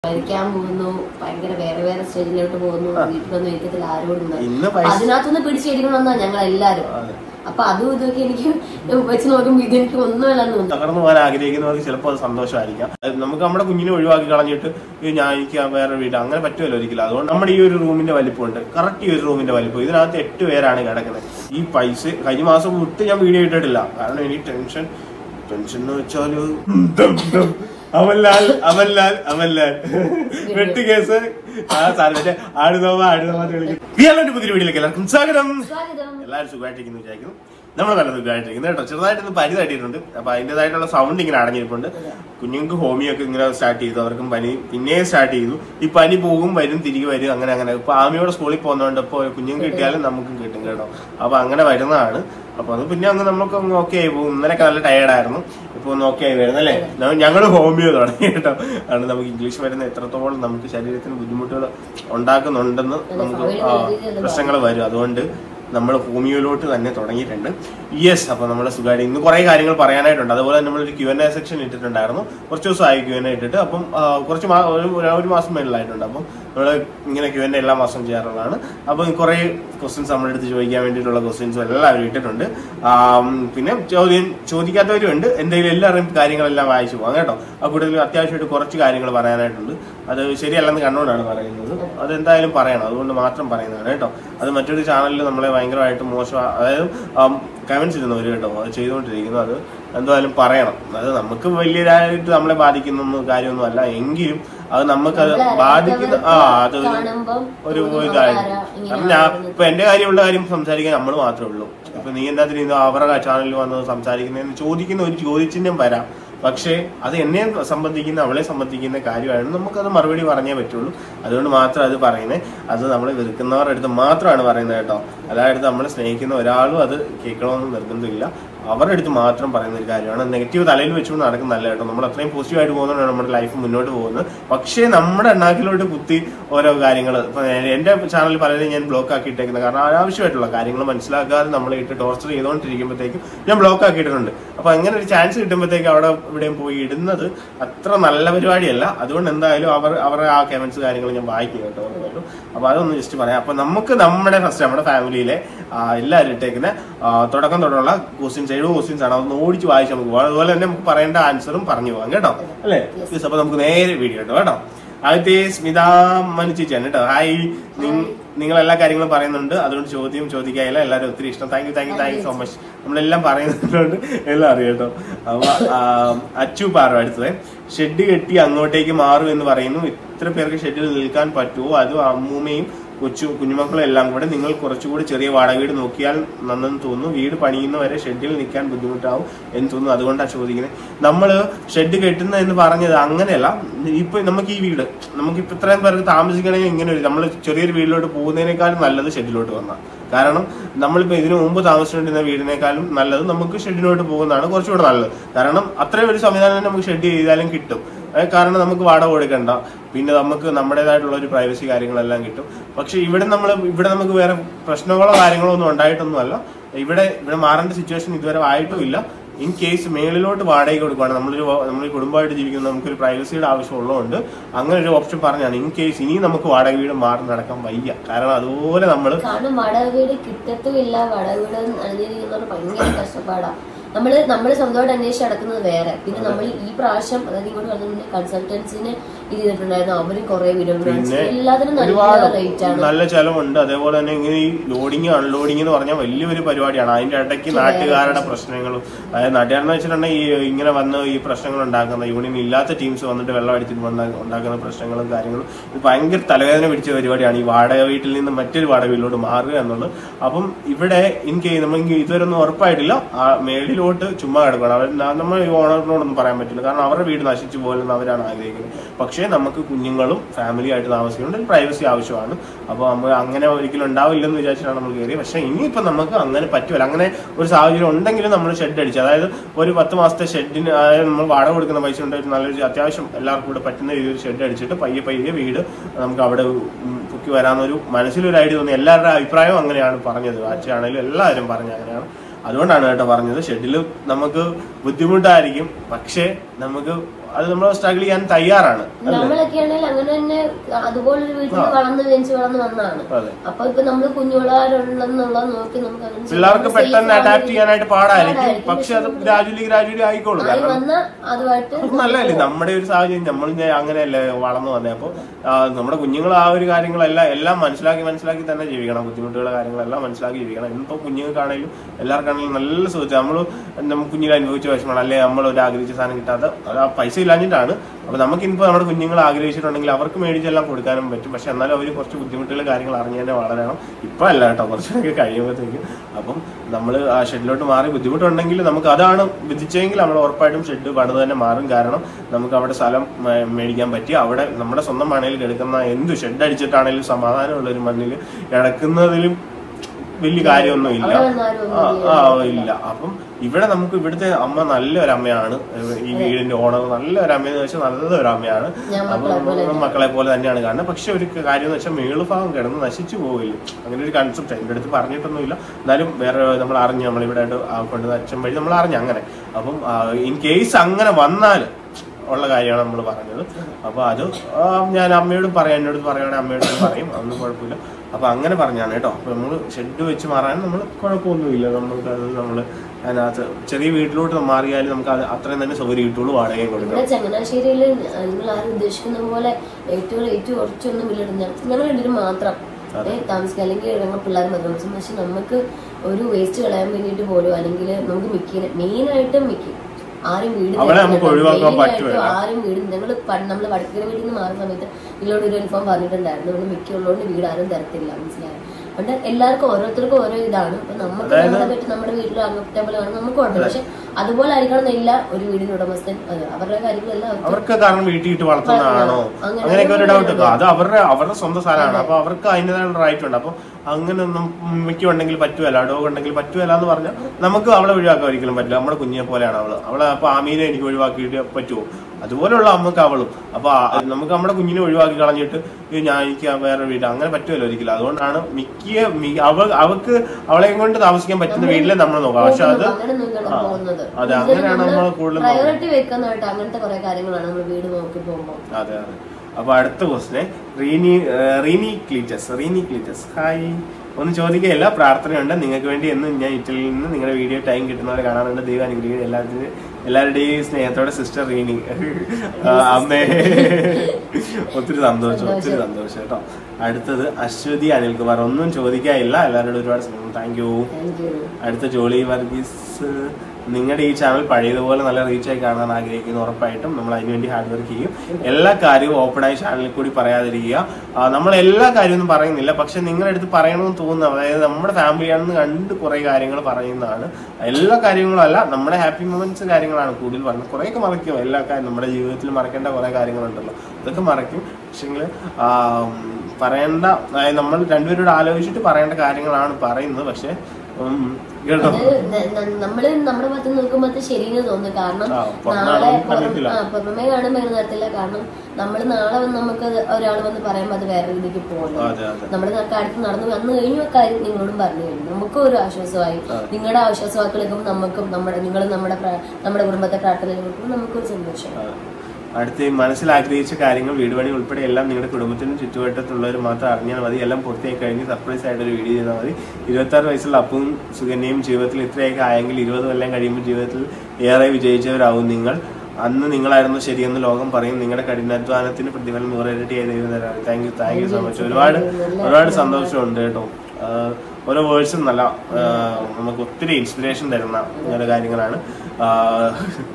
പഠിക്കാൻ പോകുന്നു ഭയങ്കര വേറെ വേറെ സ്റ്റേജിലോട്ട് പോകുന്നു വീട്ടിലൊന്നും ഇരിക്കത്തില്ല ആരോടും ഇല്ല. ഇന്ന് പൈസ അതിനകത്തുനിന്ന് പിടിച്ചെടുക്കണമെന്നാ ഞങ്ങൾ എല്ലാരും അതെ. അപ്പൊ അതും ഇതൊക്കെ എനിക്ക് വെച്ച് നോക്കുമ്പോ ഇതെനിക്ക് ഒന്നുമില്ലെന്ന് തോന്നുന്നു തകർന്നു പോകാൻ ആഗ്രഹിക്കുന്നവർക്ക് ചിലപ്പോൾ അത് സന്തോഷമായിരിക്കാം അത് നമുക്ക് നമ്മുടെ കുഞ്ഞിനെ ഒഴിവാക്കി കളഞ്ഞിട്ട് ഈ ഞാൻ എനിക്ക് വേറെ വീട് അങ്ങനെ പറ്റുമല്ലോ ഒരിക്കലും അതുകൊണ്ട് നമ്മുടെ ഈ ഒരു റൂമിന്റെ വലിപ്പമുണ്ട് കറക്റ്റ് ഈ ഒരു റൂമിന്റെ വലിപ്പം ഇതിനകത്ത് എട്ട് പേരാണ് കിടക്കുന്നത് ഈ പൈസ കഴിഞ്ഞ മാസം വിട്ട് ഞാൻ വീഡിയോ ഇട്ടിട്ടില്ല കാരണം എനിക്ക് ടെൻഷൻ ടെൻഷൻ എന്ന് വെച്ചാല് ദം, ദം. അവൻലാൽ അവൻലാൽ അവൻലാൽ വെട്ട് കേസ് ആ സാധനത്തെ ആടുന്നവ ആടുന്നവ വിയാലോന്റെ പുതിയ വീഡിയോയിലേക്ക് എല്ലാവർക്കും സ്വാഗതം സ്വാഗതം എല്ലാവരും സുഖമായിട്ടിരിക്കുന്നു വിചാരിക്കുന്നു നമ്മൾ നല്ല സുഖമായിട്ടിരിക്കുന്നു കേട്ടോ ചെറുതായിട്ടൊന്ന് പനി തട്ടിയിട്ടുണ്ട് അപ്പൊ അതിന്റേതായിട്ടുള്ള സൗണ്ട് ഇങ്ങനെ അടഞ്ഞിരിപ്പുണ്ട് കുഞ്ഞുങ്ങൾക്ക് ഹോമിയോ ഒക്കെ ഇങ്ങനെ സ്റ്റാർട്ട് ചെയ്തു അവർക്കും പനി പിന്നെയും സ്റ്റാർട്ട് ചെയ്തു ഈ പനി പോകും വരും തിരികെ വരും അങ്ങനെ അങ്ങനെ ഇപ്പൊ ആമിയോടെ സ്കൂളിൽ പോകുന്നതുകൊണ്ട് ഇപ്പൊ കുഞ്ഞുങ്ങൾക്ക് കിട്ടിയാലും നമുക്കും കിട്ടും കേട്ടോ അപ്പൊ അങ്ങനെ വരുന്നതാണ് അപ്പൊ അത് പിന്നെ അങ്ങ് നമുക്ക് അങ്ങ് ഓക്കെ ആയി പോകും ഇന്നലെയൊക്കെ നല്ല ടയർഡായിരുന്നു ഇപ്പൊ ഒന്ന് ഓക്കെ ആയി വരുന്നല്ലേ ഞങ്ങൾ ഹോമിയോ തുടങ്ങി കേട്ടോ കാരണം നമുക്ക് ഇംഗ്ലീഷ് മരുന്ന് എത്രത്തോളം നമുക്ക് ശരീരത്തിന് ബുദ്ധിമുട്ടുകൾ ഉണ്ടാക്കുന്നുണ്ടെന്ന് നമുക്ക് ആ, പ്രശ്നങ്ങൾ വരും അതുകൊണ്ട് നമ്മൾ ഹോമിയോയിലോട്ട് തന്നെ തുടങ്ങിയിട്ടുണ്ട് യെസ് അപ്പൊ നമ്മുടെ സുഖമായിട്ട് ഇന്ന് കുറെ കാര്യങ്ങൾ പറയാനായിട്ടുണ്ട് അതുപോലെ തന്നെ നമ്മളൊരു ക്യു എൻ എ സെക്ഷൻ ഇട്ടിട്ടുണ്ടായിരുന്നു കുറച്ച് ദിവസമായി ക്യു എൻ എ ഇട്ടിട്ട് അപ്പം ആ, കുറച്ച് മാ- ഒരു- ഒരു- ഒരു മാസം മേളിലായിട്ടുണ്ട് അപ്പം നമ്മൾ ഇങ്ങനെ ക്യു എൻ എ എല്ലാ മാസവും ചെയ്യാറുള്ളതാണ് അപ്പം കുറെ ക്വസ്റ്റ്യൻസ് നമ്മുടെ അടുത്ത് ചോദിക്കാൻ വേണ്ടിയിട്ടുള്ള ക്വസ്റ്റ്യൻസും എല്ലാവരും ഇട്ടിട്ടുണ്ട് ആം, പിന്നെ ചോദ്യം ചോദിക്കാത്തവരും ഉണ്ട് എന്തെങ്കിലും എല്ലാവരും കാര്യങ്ങളെല്ലാം വായിച്ചു പോകാം കേട്ടോ ആ കൂടുതൽ അത്യാവശ്യമായിട്ട് കുറച്ച് കാര്യങ്ങൾ പറയാനായിട്ടുണ്ട് അത് ശരിയല്ലെന്ന് കണ്ടുകൊണ്ടാണ് പറയുന്നത് അതെന്തായാലും പറയണം അതുകൊണ്ട് മാത്രം പറയുന്നതാണ് കേട്ടോ അത് മറ്റൊരു ചാനലിൽ നമ്മളെ ഭയങ്കരമായിട്ട് മോശം അതായത് കമന്റ്സ് ഇടുന്നവർ കേട്ടോ അത് ചെയ്തുകൊണ്ടിരിക്കുന്നു അത് എന്തായാലും പറയണം അത് നമുക്ക് വലിയതായിട്ട് നമ്മളെ ബാധിക്കുന്ന കാര്യമൊന്നും അല്ല എങ്കിലും അത് നമുക്കത് ബാധിക്കുന്ന ആ അതൊരു കാണുമ്പം ഒരു തോന്നും ഇതായിരുന്നു ആരാ ഇങ്ങനെ കാരണം ഞാൻ ആവുന്നത്. ഇപ്പൊ എന്റെ കാര്യമുള്ള കാര്യം സംസാരിക്കാൻ നമ്മൾ മാത്രമേ ഉള്ളൂ ഇപ്പൊ നീ എന്താത്തിന് ഇത് അവരുടെ ചാനലിൽ വന്ന് സംസാരിക്കുന്നതെന്ന് ചോദിക്കുന്ന ഒരു ചോദിച്ചിനും വരാം പക്ഷേ അത് എന്നെ സംബന്ധിക്കുന്ന അവളെ സംബന്ധിക്കുന്ന കാര്യമാണ് നമുക്കത് മറുപടി പറഞ്ഞേ പറ്റുള്ളൂ അതുകൊണ്ട് മാത്രം അത് പറയുന്നത് അത് നമ്മൾ വെറുക്കുന്നവരുടെ അടുത്ത് മാത്രമാണ് പറയുന്നത് കേട്ടോ അതായത് നമ്മൾ സ്നേഹിക്കുന്ന ഒരാളും അത് കേൾക്കണമെന്ന് നിർബന്ധമില്ല അവരുടെ അടുത്ത് മാത്രം പറയുന്ന ഒരു കാര്യമാണ് നെഗറ്റീവ് തലയിൽ വെച്ചുകൊണ്ട് നടക്കുന്നതല്ല കേട്ടോ നമ്മൾ അത്രയും പോസിറ്റീവായിട്ട് പോകുന്നതുകൊണ്ടാണ് നമ്മുടെ ലൈഫ് മുന്നോട്ട് പോകുന്നത് പക്ഷേ നമ്മുടെ എണ്ണാക്കിലോട്ട് കുത്തി ഓരോ കാര്യങ്ങൾ ഇപ്പൊ എന്റെ ചാനലിൽ പലരും ഞാൻ ബ്ലോക്ക് ആക്കിയിട്ടേക്കുന്നത് കാരണം അനാവശ്യമായിട്ടുള്ള കാര്യങ്ങൾ മനസ്സിലാക്കാതെ നമ്മളെ ഇട്ട് ടോർച്ചർ ചെയ്തുകൊണ്ടിരിക്കുമ്പോഴത്തേക്കും ഞാൻ ബ്ലോക്ക് ആക്കിയിട്ടുണ്ട് അപ്പൊ അങ്ങനെ ഒരു ചാൻസ് കിട്ടുമ്പോഴത്തേക്ക് അവിടെ ഇവിടെയും പോയി ഇടുന്നത് അത്ര നല്ല പരിപാടിയല്ല അതുകൊണ്ട് എന്തായാലും അവർ അവരുടെ ആ കമന്റ്സ് കാര്യങ്ങൾ ഞാൻ വായിക്കും കേട്ടോ ഉറപ്പായിട്ടും. അപ്പൊ അതൊന്ന് ജസ്റ്റ് പറയാം അപ്പൊ നമുക്ക് നമ്മുടെ ഫസ്റ്റ് നമ്മുടെ ഫാമിലിയിലെ ആ, എല്ലാവരും ഇട്ടേക്കുന്ന ആ, തുടക്കം തൊട്ടുള്ള ക്വസ്റ്റ്യൻസ് എഴുപത് ക്വസ്റ്റ്യൻസ് ആണ് അതൊന്ന് ഓടിച്ച് വായിച്ച് നമുക്ക് പോകാം അതുപോലെ തന്നെ നമുക്ക് പറയേണ്ട ആൻസറും പറഞ്ഞു പോകാം കേട്ടോ അല്ലേ Yes, അപ്പൊ നമുക്ക് നേരെ വീഡിയോ കേട്ടോ കേട്ടോ ആദ്യത്തെ സ്മിത മനു ചേച്ചിയാണ് കേട്ടോ ഹായ് നിങ്ങൾ എല്ലാ കാര്യങ്ങളും പറയുന്നുണ്ട് അതുകൊണ്ട് ചോദ്യം ചോദിക്കാനില്ല എല്ലാവരും ഒത്തിരി ഇഷ്ടം thank you thank you thank you so much നമ്മളെല്ലാം പറയുന്നുണ്ട് എല്ലാം അറിയാം കേട്ടോ അപ്പൊ ആ, അച്ചു പാറ അടുത്തത് ഷെഡ് കെട്ടി അങ്ങോട്ടേക്ക് മാറും എന്ന് പറയുന്നു ഇത്ര പേർക്ക് ഷെഡിൽ നിൽക്കാൻ പറ്റുമോ അത് അമ്മൂമ്മയും കൊച്ചു കുഞ്ഞുമക്കളും എല്ലാം കൂടെ നിങ്ങൾ കുറച്ചുകൂടി ചെറിയ വാടക വീട് നോക്കിയാൽ നന്നെന്ന് തോന്നുന്നു വീട് പണിയുന്നവരെ ഷെഡിൽ നിൽക്കാൻ ബുദ്ധിമുട്ടാവും എന്ന് തോന്നുന്നു അതുകൊണ്ടാണ് ചോദിക്കുന്നത് നമ്മൾ ഷെഡ് കെട്ടുന്ന എന്ന് പറഞ്ഞത് അങ്ങനെയല്ല ഇപ്പൊ നമുക്ക് ഈ വീട് നമുക്ക് ഇപ്പൊ ഇത്രയും പേർക്ക് താമസിക്കണമെങ്കിൽ ഇങ്ങനെ ഒരു നമ്മൾ ചെറിയൊരു വീട്ടിലോട്ട് പോകുന്നതിനേക്കാളും നല്ലത് ഷെഡിലോട്ട് വന്നാൽ കാരണം നമ്മളിപ്പോ ഇതിനു മുമ്പ് താമസിച്ചുകൊണ്ടിരുന്ന വീടിനേക്കാളും നല്ലത് നമുക്ക് ഷെഡിലോട്ട് പോകുന്നതാണ് കുറച്ചുകൂടെ നല്ലത് കാരണം അത്രയും ഒരു സംവിധാനം തന്നെ നമുക്ക് ഷെഡ് ചെയ്താലും കിട്ടും അത് കാരണം നമുക്ക് വാടക കൊടുക്കണ്ട പിന്നെ നമുക്ക് നമ്മുടേതായിട്ടുള്ള ഒരു പ്രൈവസി കാര്യങ്ങളെല്ലാം കിട്ടും പക്ഷെ ഇവിടെ നമ്മൾ ഇവിടെ നമുക്ക് വേറെ പ്രശ്നങ്ങളോ കാര്യങ്ങളോ ഒന്നും ഉണ്ടായിട്ടൊന്നുമല്ല ഇവിടെ ഇവിടെ മാറേണ്ട സിറ്റുവേഷൻ ഇതുവരെ ആയിട്ടും ഇല്ല ഇൻ കേസ് മേളിലോട്ട് വാടക കൊടുക്കുകയാണ് നമ്മളൊരു നമ്മൾ കുടുംബമായിട്ട് ജീവിക്കുന്ന നമുക്കൊരു പ്രൈവസിയുടെ ആവശ്യമുള്ളതുകൊണ്ട് അങ്ങനെ ഒരു ഓപ്ഷൻ പറഞ്ഞാണ് ഇൻ കേസ് ഇനി നമുക്ക് വാടക വീട് മാറി നടക്കാൻ വയ്യ കാരണം അതുപോലെ നമ്മൾ കാരണം വാടക വീട് കിട്ടത്തുമില്ല വാടക വീട് അനുഭവിക്കുന്നവർ ഭയങ്കര കഷ്ടപ്പാടാ നമ്മള് നമ്മള് സ്വന്തമായിട്ട് അന്വേഷിച്ച് നടക്കുന്നത് വേറെ പിന്നെ നമ്മൾ ഈ പ്രാവശ്യം അതായത് ഇങ്ങോട്ട് വന്ന മുന്നേ കൺസൾട്ടൻസിന് ഇത് ചെയ്തിട്ടുണ്ടായിരുന്നു അവരും കുറെ വീടുകൾ പിന്നെ എല്ലാത്തിനും ഒരുപാട് നല്ല റേറ്റ് ആണ് നല്ല ചെലവുണ്ട് അതേപോലെ തന്നെ ഇങ്ങനെ ഈ ലോഡിങ് അൺലോഡിങ് എന്ന് പറഞ്ഞാൽ വലിയൊരു പരിപാടിയാണ് അതിന്റെ ഇടയ്ക്ക് നാട്ടുകാരുടെ പ്രശ്നങ്ങളും അതായത് നാട്ടുകാരെന്ന് വെച്ചിട്ടുണ്ടെങ്കിൽ ഈ ഇങ്ങനെ വന്ന് ഈ പ്രശ്നങ്ങൾ ഉണ്ടാക്കുന്ന യൂണിയൻ ഇല്ലാത്ത ടീംസ് വന്നിട്ട് വെള്ളം അടിച്ചിട്ട് വന്ന ഉണ്ടാക്കുന്ന പ്രശ്നങ്ങളും കാര്യങ്ങളും ഇത് ഭയങ്കര തലവേദന പിടിച്ച പരിപാടിയാണ് ഈ വാടക വീട്ടിൽ നിന്ന് മറ്റൊരു വാടക വീട്ടിലോട്ട് മാറുക എന്നുള്ളത് അപ്പം ഇവിടെ ഇൻ കേസ് നമുക്ക് ഇതുവരെ ഒന്നും ഉറപ്പായിട്ടില്ല ആ മേളിലോട്ട് ചുമ്മാ കിടക്കണം അവർ നമ്മൾ ഈ ഓണറിനോടൊന്നും പറയാൻ പറ്റില്ല കാരണം അവരുടെ വീട് നശിച്ചു പോലെന്ന് അവരാണ് ആഗ്രഹിക്കുന്നത് പക്ഷേ നമുക്ക് കുഞ്ഞുങ്ങളും ഫാമിലി ആയിട്ട് താമസിക്കുന്നുണ്ട് പ്രൈവസി ആവശ്യമാണ് അപ്പോൾ നമ്മൾ അങ്ങനെ ഒരിക്കലും ഉണ്ടാവില്ലെന്ന് വിചാരിച്ചിട്ടാണ് നമ്മൾ കയറിയത് പക്ഷേ ഇനിയിപ്പോൾ നമുക്ക് അങ്ങനെ പറ്റുമല്ല അങ്ങനെ ഒരു സാഹചര്യം ഉണ്ടെങ്കിലും നമ്മൾ ഷെഡ് അടിച്ച് അതായത് ഒരു പത്ത് മാസത്തെ ഷെഡിന് അതായത് നമ്മൾ വാടക കൊടുക്കുന്ന പൈസ ഉണ്ടായിട്ട് നല്ലൊരു അത്യാവശ്യം എല്ലാവർക്കും കൂടെ പറ്റുന്ന രീതിയിൽ ഷെഡ് അടിച്ചിട്ട് പയ്യെ പയ്യെ വീട് നമുക്ക് അവിടെ ഉം പൊക്കി വരാമെന്നൊരു മനസ്സിലൊരു ഐഡിയ തോന്നി എല്ലാവരുടെ അഭിപ്രായവും അങ്ങനെയാണ് പറഞ്ഞത് അച്ഛനാണെങ്കിലും എല്ലാവരും പറഞ്ഞത് അങ്ങനെയാണ് അതുകൊണ്ടാണ് കേട്ടോ പറഞ്ഞത് ഷെഡിൽ നമുക്ക് ബുദ്ധിമുട്ടായിരിക്കും പക്ഷേ നമുക്ക് അത് നമ്മൾ സ്ട്രഗിൾ ചെയ്യാൻ തയ്യാറാണ് അല്ലേ നമ്മളൊക്കെ ആണെങ്കിൽ അങ്ങനെ തന്നെ അതുപോലൊരു വീട്ടിൽ ആ. വളർന്ന് ജനിച്ച് വളർന്ന് വന്നതാണ് അതെ അപ്പൊ ഇപ്പൊ നമ്മള് കുഞ്ഞുങ്ങളാരുണ്ടെന്നുള്ളത് നോക്കി നമുക്ക് അങ്ങനെ ചെയ്യാം. പിള്ളേർക്ക് safe പെട്ടെന്ന് ആയിട്ട് അഡാപ്റ്റ് ചെയ്യാനായിട്ട് പാടായിരിക്കും പാടായിരിക്കും. പക്ഷെ അത് ഗ്രാജുവലി ഗ്രാജുവലി ആയിക്കോളും ആയി കാരണം വന്ന അതുമായിട്ട് അത് നല്ലതല്ലേ നമ്മുടെ ഒരു സാഹചര്യം നമ്മൾ അങ്ങനെയല്ലേ വളർന്നു വന്നേ അപ്പോൾ നമ്മുടെ കുഞ്ഞുങ്ങൾ ആ ഒരു കാര്യങ്ങളെല്ലാം എല്ലാം മനസ്സിലാക്കി മനസ്സിലാക്കി തന്നെ ജീവിക്കണം ബുദ്ധിമുട്ടുകളുടെ കാര്യങ്ങളെല്ലാം മനസ്സിലാക്കി ജീവിക്കണം ഇന്നിപ്പോൾ കുഞ്ഞുങ്ങൾക്കാണെങ്കിലും എല്ലാവർക്കാണെങ്കിലും നല്ല സുഹൃത്ത് നമ്മൾ നമ്മൾ കുഞ്ഞിൽ അനുഭവിച്ച വിഷമമാണ് അല്ലെ നമ്മൾ ഒരു ആഗ്രഹിച്ച സാധനം കിട്ടാതെ അത് ആ പൈസ ഇല്ലാഞ്ഞിട്ടാണ് അപ്പൊ നമുക്ക് ഇനിയിപ്പോൾ നമ്മുടെ കുഞ്ഞുങ്ങൾ ആഗ്രഹിച്ചിട്ടുണ്ടെങ്കിൽ അവർക്ക് മേടിച്ചെല്ലാം കൊടുക്കാനും പറ്റും പക്ഷെ എന്നാലും അവർ കുറച്ച് ബുദ്ധിമുട്ടുള്ള കാര്യങ്ങൾ അറിഞ്ഞു തന്നെ വളരണം ഇപ്പൊ അല്ല കേട്ടോ കുറച്ചൊക്കെ കഴിയുമ്പോഴത്തേക്കും അപ്പം നമ്മൾ ആ ഷെഡിലോട്ട് മാറി ബുദ്ധിമുട്ടുണ്ടെങ്കിൽ നമുക്ക് അതാണ് വിധിച്ചെങ്കിൽ നമ്മൾ ഉറപ്പായിട്ടും ഷെഡ് പണിത് തന്നെ മാറും കാരണം നമുക്ക് അവിടെ സ്ഥലം മേ- മേടിക്കാൻ പറ്റി അവിടെ നമ്മുടെ സ്വന്തം മണയിൽ കിടക്കുന്ന എന്ത് ഷെഡ് അടിച്ചിട്ടാണെങ്കിലും സമാധാനമുള്ള ഒരു മണ്ണിൽ കിടക്കുന്നതിലും വലിയ കാര്യമൊന്നും ഇല്ല അവിടെ വന്നാലും ആ, ഒന്നും ആ ഇല്ല അപ്പം ഇവിടെ നമുക്ക് ഇവിടുത്തെ അമ്മ നല്ലൊരു അമ്മയാണ് ഈ വീടിന്റെ ഓണർ നല്ലൊരു അമ്മയെന്ന് വെച്ചാൽ നല്ലൊരു അമ്മയാണ് ഞാൻ മക്കളെ അപ്പം പോലെ മക്കളെ പോലെ തന്നെയാണ് കാണുന്നത് പക്ഷെ ഒരു കാര്യം എന്ന് വെച്ചാൽ മേളുഭാഗം കിടന്ന് നശിച്ചു പോവില്ല അങ്ങനെ ഒരു കൺസെപ്റ്റ് എൻ്റെ അടുത്ത് പറഞ്ഞിട്ടൊന്നുമില്ല എന്നാലും വേറെ നമ്മൾ അറിഞ്ഞു നമ്മളിവിടെ ആയിട്ട് ആ കൊണ്ടുവന്ന അച്ഛൻ വഴി നമ്മൾ അറിഞ്ഞു അങ്ങനെ അപ്പം ഇൻ കേസ് അങ്ങനെ വന്നാൽ ഉള്ള കാര്യമാണ് നമ്മൾ പറഞ്ഞത് അപ്പൊ അത് ആ, ഞാൻ അമ്മയോട് പറയാം എന്നോട് പറയുകയാണെങ്കിൽ അമ്മയോട് പറയും അതൊന്നും കുഴപ്പമില്ല അപ്പൊ അങ്ങനെ പറഞ്ഞാണ് കേട്ടോ അപ്പൊ നമ്മൾ ഷെഡ് വെച്ച് മാറാൻ നമ്മൾ കുഴപ്പമൊന്നുമില്ല നമുക്ക് അത് നമ്മൾ അതിനകത്ത് ചെറിയ വീട്ടിലോട്ട് മാറിയാലും നമുക്ക് അത് അത്രയും തന്നെ സൗകര്യം കിട്ടുള്ളൂ വാടകയും കൊടുക്കണം ഇവിടെ ചങ്ങനാശ്ശേരിയിൽ നിങ്ങൾ ആരും ഉദ്ദേശിക്കുന്ന പോലെ ഏറ്റവും ഏറ്റവും കുറച്ചൊന്നും ഇല്ലിടുന്ന ഞങ്ങൾ രണ്ടുപേരും മാത്രം ഏ, താമസിക്കുക അല്ലെങ്കിൽ ഞങ്ങൾ പിള്ളേർ മദ്രസം പക്ഷെ നമുക്ക് ഒരു വേസ്റ്റ് കളയാൻ വേണ്ടിയിട്ട് പോലും അല്ലെങ്കിൽ നമുക്ക് മിക്കിന് മെയിൻ ആയിട്ടും മിക്കും ആരും വീട് അവളെ നമുക്ക് തരുന്നില്ല. ഒഴിവാക്കാൻ Main ആയിട്ടും പറ്റുമോ? ആരും വീട് ഞങ്ങൾ നമ്മൾ വടക്കര വീട്ടിൽ നിന്ന് മാറുന്ന സമയത്ത് ഇതിലോട് ഒരു ഇൻഫോം പറഞ്ഞിട്ടുണ്ടായിരുന്നു നമ്മൾ മിക്കുള്ളതുകൊണ്ട് വീട് ആരും തരത്തില്ല മനസ്സിലായോ അതുകൊണ്ട് എല്ലാവർക്കും ഓരോരുത്തർക്കും ഓരോ ഇതാണ് അപ്പൊ നമുക്ക് അതായത് നമ്മളെ പറ്റി നമ്മുടെ വീട്ടിൽ അൺകംഫർട്ടബിൾ ആണ് നമുക്ക് കുഴപ്പമില്ല പക്ഷെ അതുപോലെ ആയിരിക്കണം എന്നില്ല ഒരു വീടിന്റെ ഉടമസ്ഥൻ അത് അവരുടെ കാര്യങ്ങളെല്ലാം അവർക്ക് അവർക്ക് കാരണം വീട്ടിൽ ഇട്ട് വളർത്തുന്നതാണോ അങ്ങനെ അങ്ങനെയൊക്കെ ഒരു ഒരു ഡൗട്ട് അത് അവരുടെ അവരുടെ സ്വന്തം സ്ഥലമാണ് അപ്പൊ അവർക്ക് അതിൻ്റെതായ റൈറ്റ് ഉണ്ട് അപ്പൊ അങ്ങനെ ഒന്നും മിക്ക ഉണ്ടെങ്കിൽ പറ്റുമല്ല ഡോഗ് ഉണ്ടെങ്കിൽ പറ്റുമല്ല എന്ന് പറഞ്ഞാൽ നമുക്ക് അവളെ ഒഴിവാക്കാൻ ഒരിക്കലും പറ്റില്ല നമ്മുടെ കുഞ്ഞിനെ പോലെയാണ് അവള് അവളെ അപ്പൊ ആമീനെ എനിക്ക് ഒഴിവാക്കിയിട്ട് പറ്റുമോ അതുപോലെയുള്ള അമ്മക്ക് അവളും അപ്പൊ ആ- നമുക്ക് നമ്മുടെ കുഞ്ഞിനെ ഒഴിവാക്കി കളഞ്ഞിട്ട് "അയ്യോ, ഞാൻ എനിക്ക് വേറെ വീട് അങ്ങനെ പറ്റുമല്ലോ ഒരിക്കലും അതുകൊണ്ടാണ് മിക്ക മി- അവ അവക്ക് അവളെയും കൊണ്ട് താമസിക്കാൻ പറ്റുന്ന വീട്ടിലെ നമ്മൾ നോക്കാം പക്ഷെ അത് അങ്ങനെ നോക്കണം ആ, പോകുന്നത് അതെ അങ്ങനെയാണ് നമ്മൾ കൂടുതൽ പ്രയോറിറ്റി വെക്കുന്നതായിട്ട് അങ്ങനത്തെ കുറെ കാര്യങ്ങളാണ് നമ്മൾ വീട് നോക്കി പോകുമ്പോൾ അതെ അതെ അപ്പൊ അടുത്ത ക്വസ്റ്റിനെ റീനി ഏഹ് റീനി ക്ലീറ്റസ് റീനി ക്ലീറ്റസ് ഹായ് ഒന്നും ചോദിക്കുകയില്ല പ്രാർത്ഥനയുണ്ട് നിങ്ങൾക്ക് വേണ്ടി എന്നും ഞാൻ ഇറ്റലിയിൽ നിന്ന് നിങ്ങളുടെ വീഡിയോ ടൈം കിട്ടുന്നവരെ കാണാറുണ്ട് ദൈവം അനുഗ്രഹിക്കും എല്ലാത്തിനും എല്ലാവരുടെയും സ്നേഹത്തോടെ സിസ്റ്റർ റീനി ആ, അമ്മേ ഒത്തിരി സന്തോഷം ഒത്തിരി സന്തോഷം കേട്ടോ അടുത്തത് അശ്വതി അനിൽകുമാർ ഒന്നും ചോദിക്കാനില്ല എല്ലാവരോടും ഒരുപാട് സ്നേഹം താങ്ക് യു താങ്ക് യു അടുത്ത ജോളി വർഗീസ് നിങ്ങളുടെ ഈ ചാനൽ പഴയതുപോലെ നല്ല റീച്ചായി കാണാൻ ആഗ്രഹിക്കുന്നു ഉറപ്പായിട്ടും നമ്മൾ അതിനുവേണ്ടി ഹാർഡ് വർക്ക് ചെയ്യും എല്ലാ കാര്യവും ഓപ്പണായി ചാനലിൽ കൂടി പറയാതിരിക്കുക ആ, നമ്മൾ എല്ലാ കാര്യമൊന്നും പറയുന്നില്ല പക്ഷെ നിങ്ങളുടെ അടുത്ത് പറയണമെന്ന് തോന്നുന്നു അതായത് നമ്മുടെ ഫാമിലിയാണെന്ന് കണ്ട് കുറെ കാര്യങ്ങൾ പറയുന്നതാണ് എല്ലാ കാര്യങ്ങളും അല്ല നമ്മുടെ ഹാപ്പി മൊമെന്റ്സ് കാര്യങ്ങളാണ് കൂടുതൽ പറയുന്നത് കുറേയൊക്കെ മറയ്ക്കും എല്ലാ കാര്യം നമ്മുടെ ജീവിതത്തിൽ മറക്കേണ്ട കുറെ കാര്യങ്ങളുണ്ടല്ലോ അതൊക്കെ മറയ്ക്കും പക്ഷെങ്കിൽ പറയേണ്ട അതായത് നമ്മൾ രണ്ടുപേരോട് ആലോചിച്ചിട്ട് പറയേണ്ട കാര്യങ്ങളാണ് പറയുന്നത് പക്ഷെ ഉം, കേട്ടോ അത് ന- ന- നമ്മള് നമ്മുടെ ഭാഗത്ത് നോക്കുമ്പോൾ അത് ശരിയെന്ന് തോന്നുന്നു കാരണം ആ, പുറമെ നാളെ നമുക്ക് അറിയത്തില്ല. ആ പുറമേ കാണുമ്പോൾ തരത്തില്ല കാരണം നമ്മൾ നാളെ വന്ന് നമുക്ക് ഒരാൾ വന്ന് പറയുമ്പോൾ അത് വേറെ രീതിക്ക് പോകുന്നു അതെ അതെ നമ്മുടെ അടുത്ത് നടന്നു വന്നു കഴിഞ്ഞ കാര്യം നിങ്ങളോടും പറഞ്ഞു കഴിഞ്ഞു നമുക്കും ഒരു ആശ്വാസമായി നിങ്ങളുടെ ആശ്വാസവാക്കുകളും നമുക്കും നമ്മുടെ നിങ്ങൾ നമ്മുടെ പ്രാ- നമ്മുടെ കുടുംബത്തെ പ്രാർത്ഥനകൾക്കും നമുക്കൊരു സന്തോഷം അതെ. അടുത്ത് ഈ മനസ്സിൽ ആഗ്രഹിച്ച കാര്യങ്ങൾ വീട് പണി ഉൾപ്പെടെ എല്ലാം നിങ്ങളുടെ കുടുംബത്തിനും ചുറ്റുവട്ടത്തുള്ളവർ മാത്രം അറിഞ്ഞാൽ മതി എല്ലാം പൂർത്തിയായി കഴിഞ്ഞ് സർപ്രൈസ് ആയിട്ട് ഒരു വീഡിയോ ചെയ്താൽ മതി ഇരുപത്തി ആറ് വയസ്സുള്ള അപ്പും സുകന്യയും ജീവിതത്തിൽ ഇത്രയൊക്കെ ആയെങ്കിൽ ഇരുപത് കൊല്ലം കഴിയുമ്പോൾ ജീവിതത്തിൽ ഏറെ വിജയിച്ചവരാവും നിങ്ങൾ അന്ന് നിങ്ങളായിരുന്നു ശരിയെന്ന് ലോകം പറയും നിങ്ങളുടെ കഠിനാധ്വാനത്തിന് പ്രതിഫലം നൂറിരട്ടിയായി ദൈവം തരാം thank you thank you so much ഒരുപാട് ഒരുപാട് സന്തോഷമുണ്ട് കേട്ടോ ആഹ് ഓരോ വേർഡ്സും നല്ല ആഹ് നമുക്ക് ഒത്തിരി ഇൻസ്പിറേഷൻ തരുന്ന ഓരോ കാര്യങ്ങളാണ് ആഹ്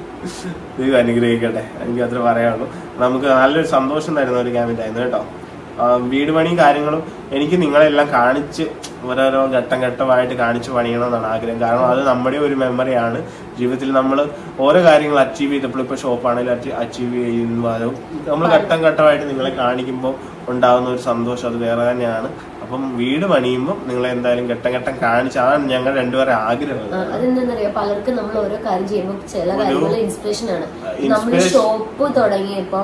ദൈവം അനുഗ്രഹിക്കട്ടെ എനിക്ക് അത്ര പറയാനുള്ളൂ നമുക്ക് നല്ലൊരു സന്തോഷം തരുന്ന ഒരു ക്യാമ്പ് ആയിരുന്നു കേട്ടോ ആ, വീട് പണിയും കാര്യങ്ങളും എനിക്ക് നിങ്ങളെല്ലാം കാണിച്ച് ഓരോരോ ഘട്ടം ഘട്ടമായിട്ട് കാണിച്ച് പണിയണമെന്നാണ് ആഗ്രഹം കാരണം അത് നമ്മുടെ ഒരു മെമ്മറിയാണ് ജീവിതത്തിൽ നമ്മൾ ഓരോ കാര്യങ്ങൾ അച്ചീവ് ചെയ്തപ്പോൾ ഇപ്പോൾ ഷോപ്പാണെങ്കിലും അച്ചീവ് ചെയ്യുമ്പോൾ നമ്മൾ ഘട്ടം ഘട്ടമായിട്ട് നിങ്ങളെ കാണിക്കുമ്പോൾ ഉണ്ടാകുന്ന ഒരു സന്തോഷം അത് വേറെ തന്നെയാണ് അപ്പം വീട് പണിയുമ്പോൾ നിങ്ങളെ എന്തായാലും ഘട്ടം ഘട്ടം കാണിച്ച് അതാണ് ഞങ്ങൾ രണ്ടുപേരെ ആഗ്രഹം ആ, അതെന്താന്നറിയോ പലർക്കും നമ്മൾ ഓരോ കാര്യം ചെയ്യുമ്പോൾ ചില കാര്യങ്ങൾ ഇൻസ്പിറേഷൻ ആണ് നമ്മൾ inspiration- ഷോപ്പ് തുടങ്ങിയപ്പം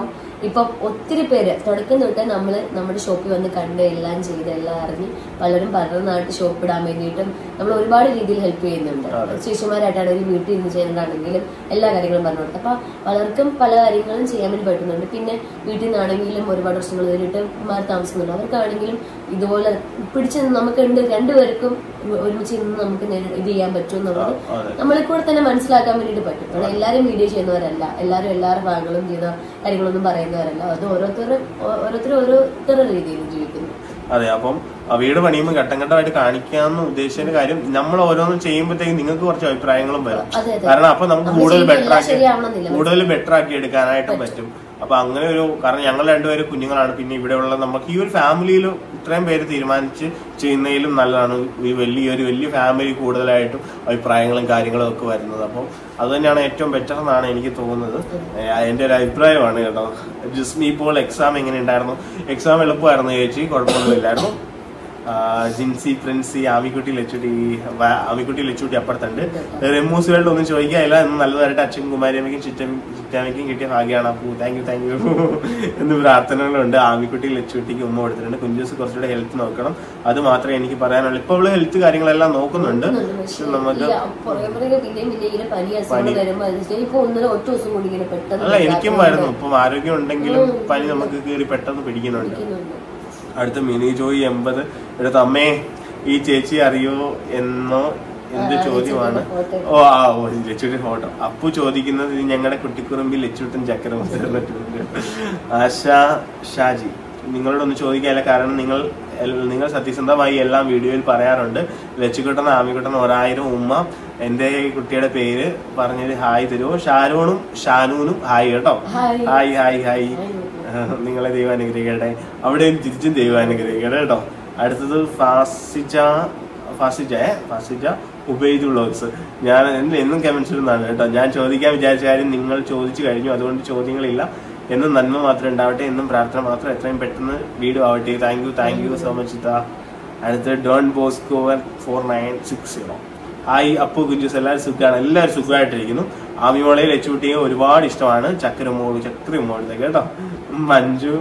ഇപ്പൊ ഒത്തിരി പേര് തുടക്കം തൊട്ടേ നമ്മള് നമ്മുടെ ഷോപ്പിൽ വന്ന് കണ്ട് എല്ലാം ചെയ്ത് എല്ലാം അറിഞ്ഞ് പലരും പലരുടെ നാട്ടിൽ ഷോപ്പ് ഇടാൻ വേണ്ടിയിട്ടും നമ്മൾ ഒരുപാട് രീതിയിൽ ഹെൽപ്പ് ചെയ്യുന്നുണ്ട് ചേച്ചിമാരായിട്ടാണ് ഒരു വീട്ടിൽ ഇരുന്ന് ചെയ്യുന്നതാണെങ്കിലും എല്ലാ കാര്യങ്ങളും പറഞ്ഞു കൊടുത്തത് അപ്പൊ പലർക്കും പല കാര്യങ്ങളും ചെയ്യാൻ വേണ്ടി പറ്റുന്നുണ്ട് പിന്നെ വീട്ടിൽ നിന്നാണെങ്കിലും ഒരുപാട് വർഷങ്ങൾ നേരിട്ട് മാറി താമസിക്കുന്നുണ്ട് അവർക്കാണെങ്കിലും ഇതുപോലെ പിടിച്ച് നിന്ന് നമുക്ക് ഉണ്ട് രണ്ടുപേർക്കും ഒരുമിച്ച് നിന്ന് നമുക്ക് നേരി- ഇത് ചെയ്യാൻ പറ്റും എന്നുള്ളത് അതെ നമ്മളെ കൂടെ തന്നെ മനസ്സിലാക്കാൻ വേണ്ടിയിട്ട് പറ്റും കാരണം എല്ലാവരും വീഡിയോ ചെയ്യുന്നവരല്ല എല്ലാവരും എല്ലാവരുടെ ഭാഗങ്ങളും ചെയ്ത കാര്യങ്ങളൊന്നും പറയുന്നവരല്ല അത് ഓരോരുത്തരും ഓരോരുത്തരും ഓരോരുത്തരുടെ രീതിയിൽ ജീവിക്കുന്നു അതെ അപ്പം ആ വീട് പണിയുമ്പോൾ ഘട്ടം ഘട്ടമായിട്ട് കാണിക്കാന്ന് ഉദ്ദേശിച്ചതിന്റെ കാര്യം നമ്മൾ ഓരോന്നും ചെയ്യുമ്പോഴത്തേക്ക് നിങ്ങൾക്ക് കുറച്ച് അഭിപ്രായങ്ങളും വരും അതെ അതെ കാരണം അപ്പൊ നമുക്ക് നമ്മൾ കൂടുതൽ ചെയ്യുമ്പോൾ ബെറ്റർ എല്ലാം ആക്കി ശരിയാവണമെന്നില്ല കൂടുതൽ ബെറ്റർ ആക്കി എടുക്കാനായിട്ടും പറ്റും അപ്പൊ അങ്ങനെ ഒരു കാരണം ഞങ്ങൾ രണ്ടുപേരും കുഞ്ഞുങ്ങളാണ് പിന്നെ ഇവിടെയുള്ള നമുക്ക് ഈ ഒരു ഫാമിലിയിൽ ഇത്രയും പേര് തീരുമാനിച്ച് ചെയ്യുന്നതിലും നല്ലതാണ് ഈ വലിയൊരു വലിയ ഫാമിലി കൂടുതലായിട്ടും അഭിപ്രായങ്ങളും കാര്യങ്ങളും ഒക്കെ വരുന്നത് അപ്പം അത് തന്നെയാണ് ഏറ്റവും ബെറ്റർ എന്നാണ് എനിക്ക് തോന്നുന്നത് ഏഹ് എന്റെ ഒരു അഭിപ്രായമാണ് കേട്ടോ ജിസ്മി ഇപ്പോൾ എക്സാം എങ്ങനെ ഉണ്ടായിരുന്നു എക്സാം എളുപ്പമായിരുന്നു ചേച്ചി കുഴപ്പമൊന്നുമില്ലായിരുന്നു ആ, ജിൻസി പ്രിൻസി ആമിക്കുട്ടി ലച്ചുട്ടി വ- ആമിക്കുട്ടി ലച്ചുട്ടി അപ്പുറത്തുണ്ട് റെമൂസ് വേൾഡ് ഒന്നും ചോദിക്കാനില്ല എന്ന് നല്ലതായിട്ട് അച്ഛൻ കുമാരിയമ്മയ്ക്കും ചിറ്റ ചിറ്റാമ്മയ്ക്കും കിട്ടിയ ഭാഗ്യമാണ് Appu thank you thank you എന്ന് പ്രാർത്ഥനകളുണ്ട് ആമിക്കുട്ടി ലച്ചുട്ടിക്ക് ഉമ്മ കൊടുത്തിട്ടുണ്ട് കുഞ്ചൂസ് കുറച്ചുകൂടെ ഹെൽത്ത് നോക്കണം അത് മാത്രമേ എനിക്ക് പറയാനുള്ളൂ ഇപ്പൊ അവള് ഹെൽത്ത് കാര്യങ്ങളെല്ലാം നോക്കുന്നുണ്ട് പക്ഷെ നമുക്ക് ഇല്ല, പുറകെ പുറകെ പിന്നെയും പിന്നെ ഇങ്ങനെ പനി അസുഖങ്ങൾ വരുമ്പോ അതിന് ഇപ്പൊ ഒന്നര ഒറ്റ ദിവസം കൂടി ഇങ്ങനെ പെട്ടെന്ന് അല്ല എനിക്കും വരുന്നു ഇപ്പം ആരോഗ്യം ഉണ്ടെങ്കിലും പനി നമുക്ക് കയറി പെട്ടെന്ന് പിടിക്കുന്നുണ്ട് ഇരിക്കുന്നുണ്ട്. അടുത്ത മിനി ജോയി എൺപത് എടുത്ത അമ്മേ ഈ ചേച്ചി അറിയോ എന്നോ എന്ത് ചോദ്യമാണ് ഓ ആ ഓ ലച്ചുവിന്റെ ഫോട്ടോ അപ്പു ചോദിക്കുന്നത് ഇത് ഞങ്ങളുടെ കുട്ടിക്കുറുമ്പിൽ ലച്ചുട്ടൻ ചക്കര ചേർന്നിട്ടുണ്ട് ആശ ഷാജി നിങ്ങളോടൊന്ന് ചോദിക്കാനില്ല കാരണം നിങ്ങൾ എൽ- നിങ്ങൾ സത്യസന്ധമായി എല്ലാം വീഡിയോയിൽ പറയാറുണ്ട് ലച്ചുക്കുട്ടൻ ആമിക്കുട്ടൻ ഒരായിരം ഉമ്മ എന്റെ കുട്ടിയുടെ പേര് പറഞ്ഞത് ഹായ് തരുമോ ഷാരൂണും ഷാനൂനും ഹായ് കേട്ടോ ഹായ്. ഹായ് ഹായ് ഹായ് നിങ്ങളെ ദൈവം അനുഗ്രഹിക്കട്ടെ അവിടെയും തിരിച്ചും ദൈവം അനുഗ്രഹിക്കട്ടെ കേട്ടോ അടുത്തത് ഫാസിജ ഫാസിജ ഏ? ഫാസിജ ഉബൈദ് വ്ളോഗ്സ് ഞാൻ എന്നും എന്നും കമന്റ്സ് ഇടുന്നതാണ് കേട്ടോ ഞാൻ ചോദിക്കാൻ വിചാരിച്ച കാര്യം നിങ്ങൾ ചോദിച്ചു കഴിഞ്ഞു അതുകൊണ്ട് ചോദ്യങ്ങളില്ല എന്നും നന്മ മാത്രം ഉണ്ടാവട്ടെ എന്നും പ്രാർത്ഥന മാത്രം എത്രയും പെട്ടെന്ന് വീഡിയോ ആവട്ടെ thank you thank you so much ഇതാ അടുത്ത് Don Bosco four nine six zero hi Appu Kunjus എല്ലാവരും സുഖമാണ് എല്ലാവരും സുഖമായിട്ടിരിക്കുന്നു ആമിമോളെ ലച്ചൂട്ടിയെ ഒരുപാട് ഇഷ്ടമാണ് ചക്കരമോള് ചക്കരമോള് കേട്ടോ മഞ്ജു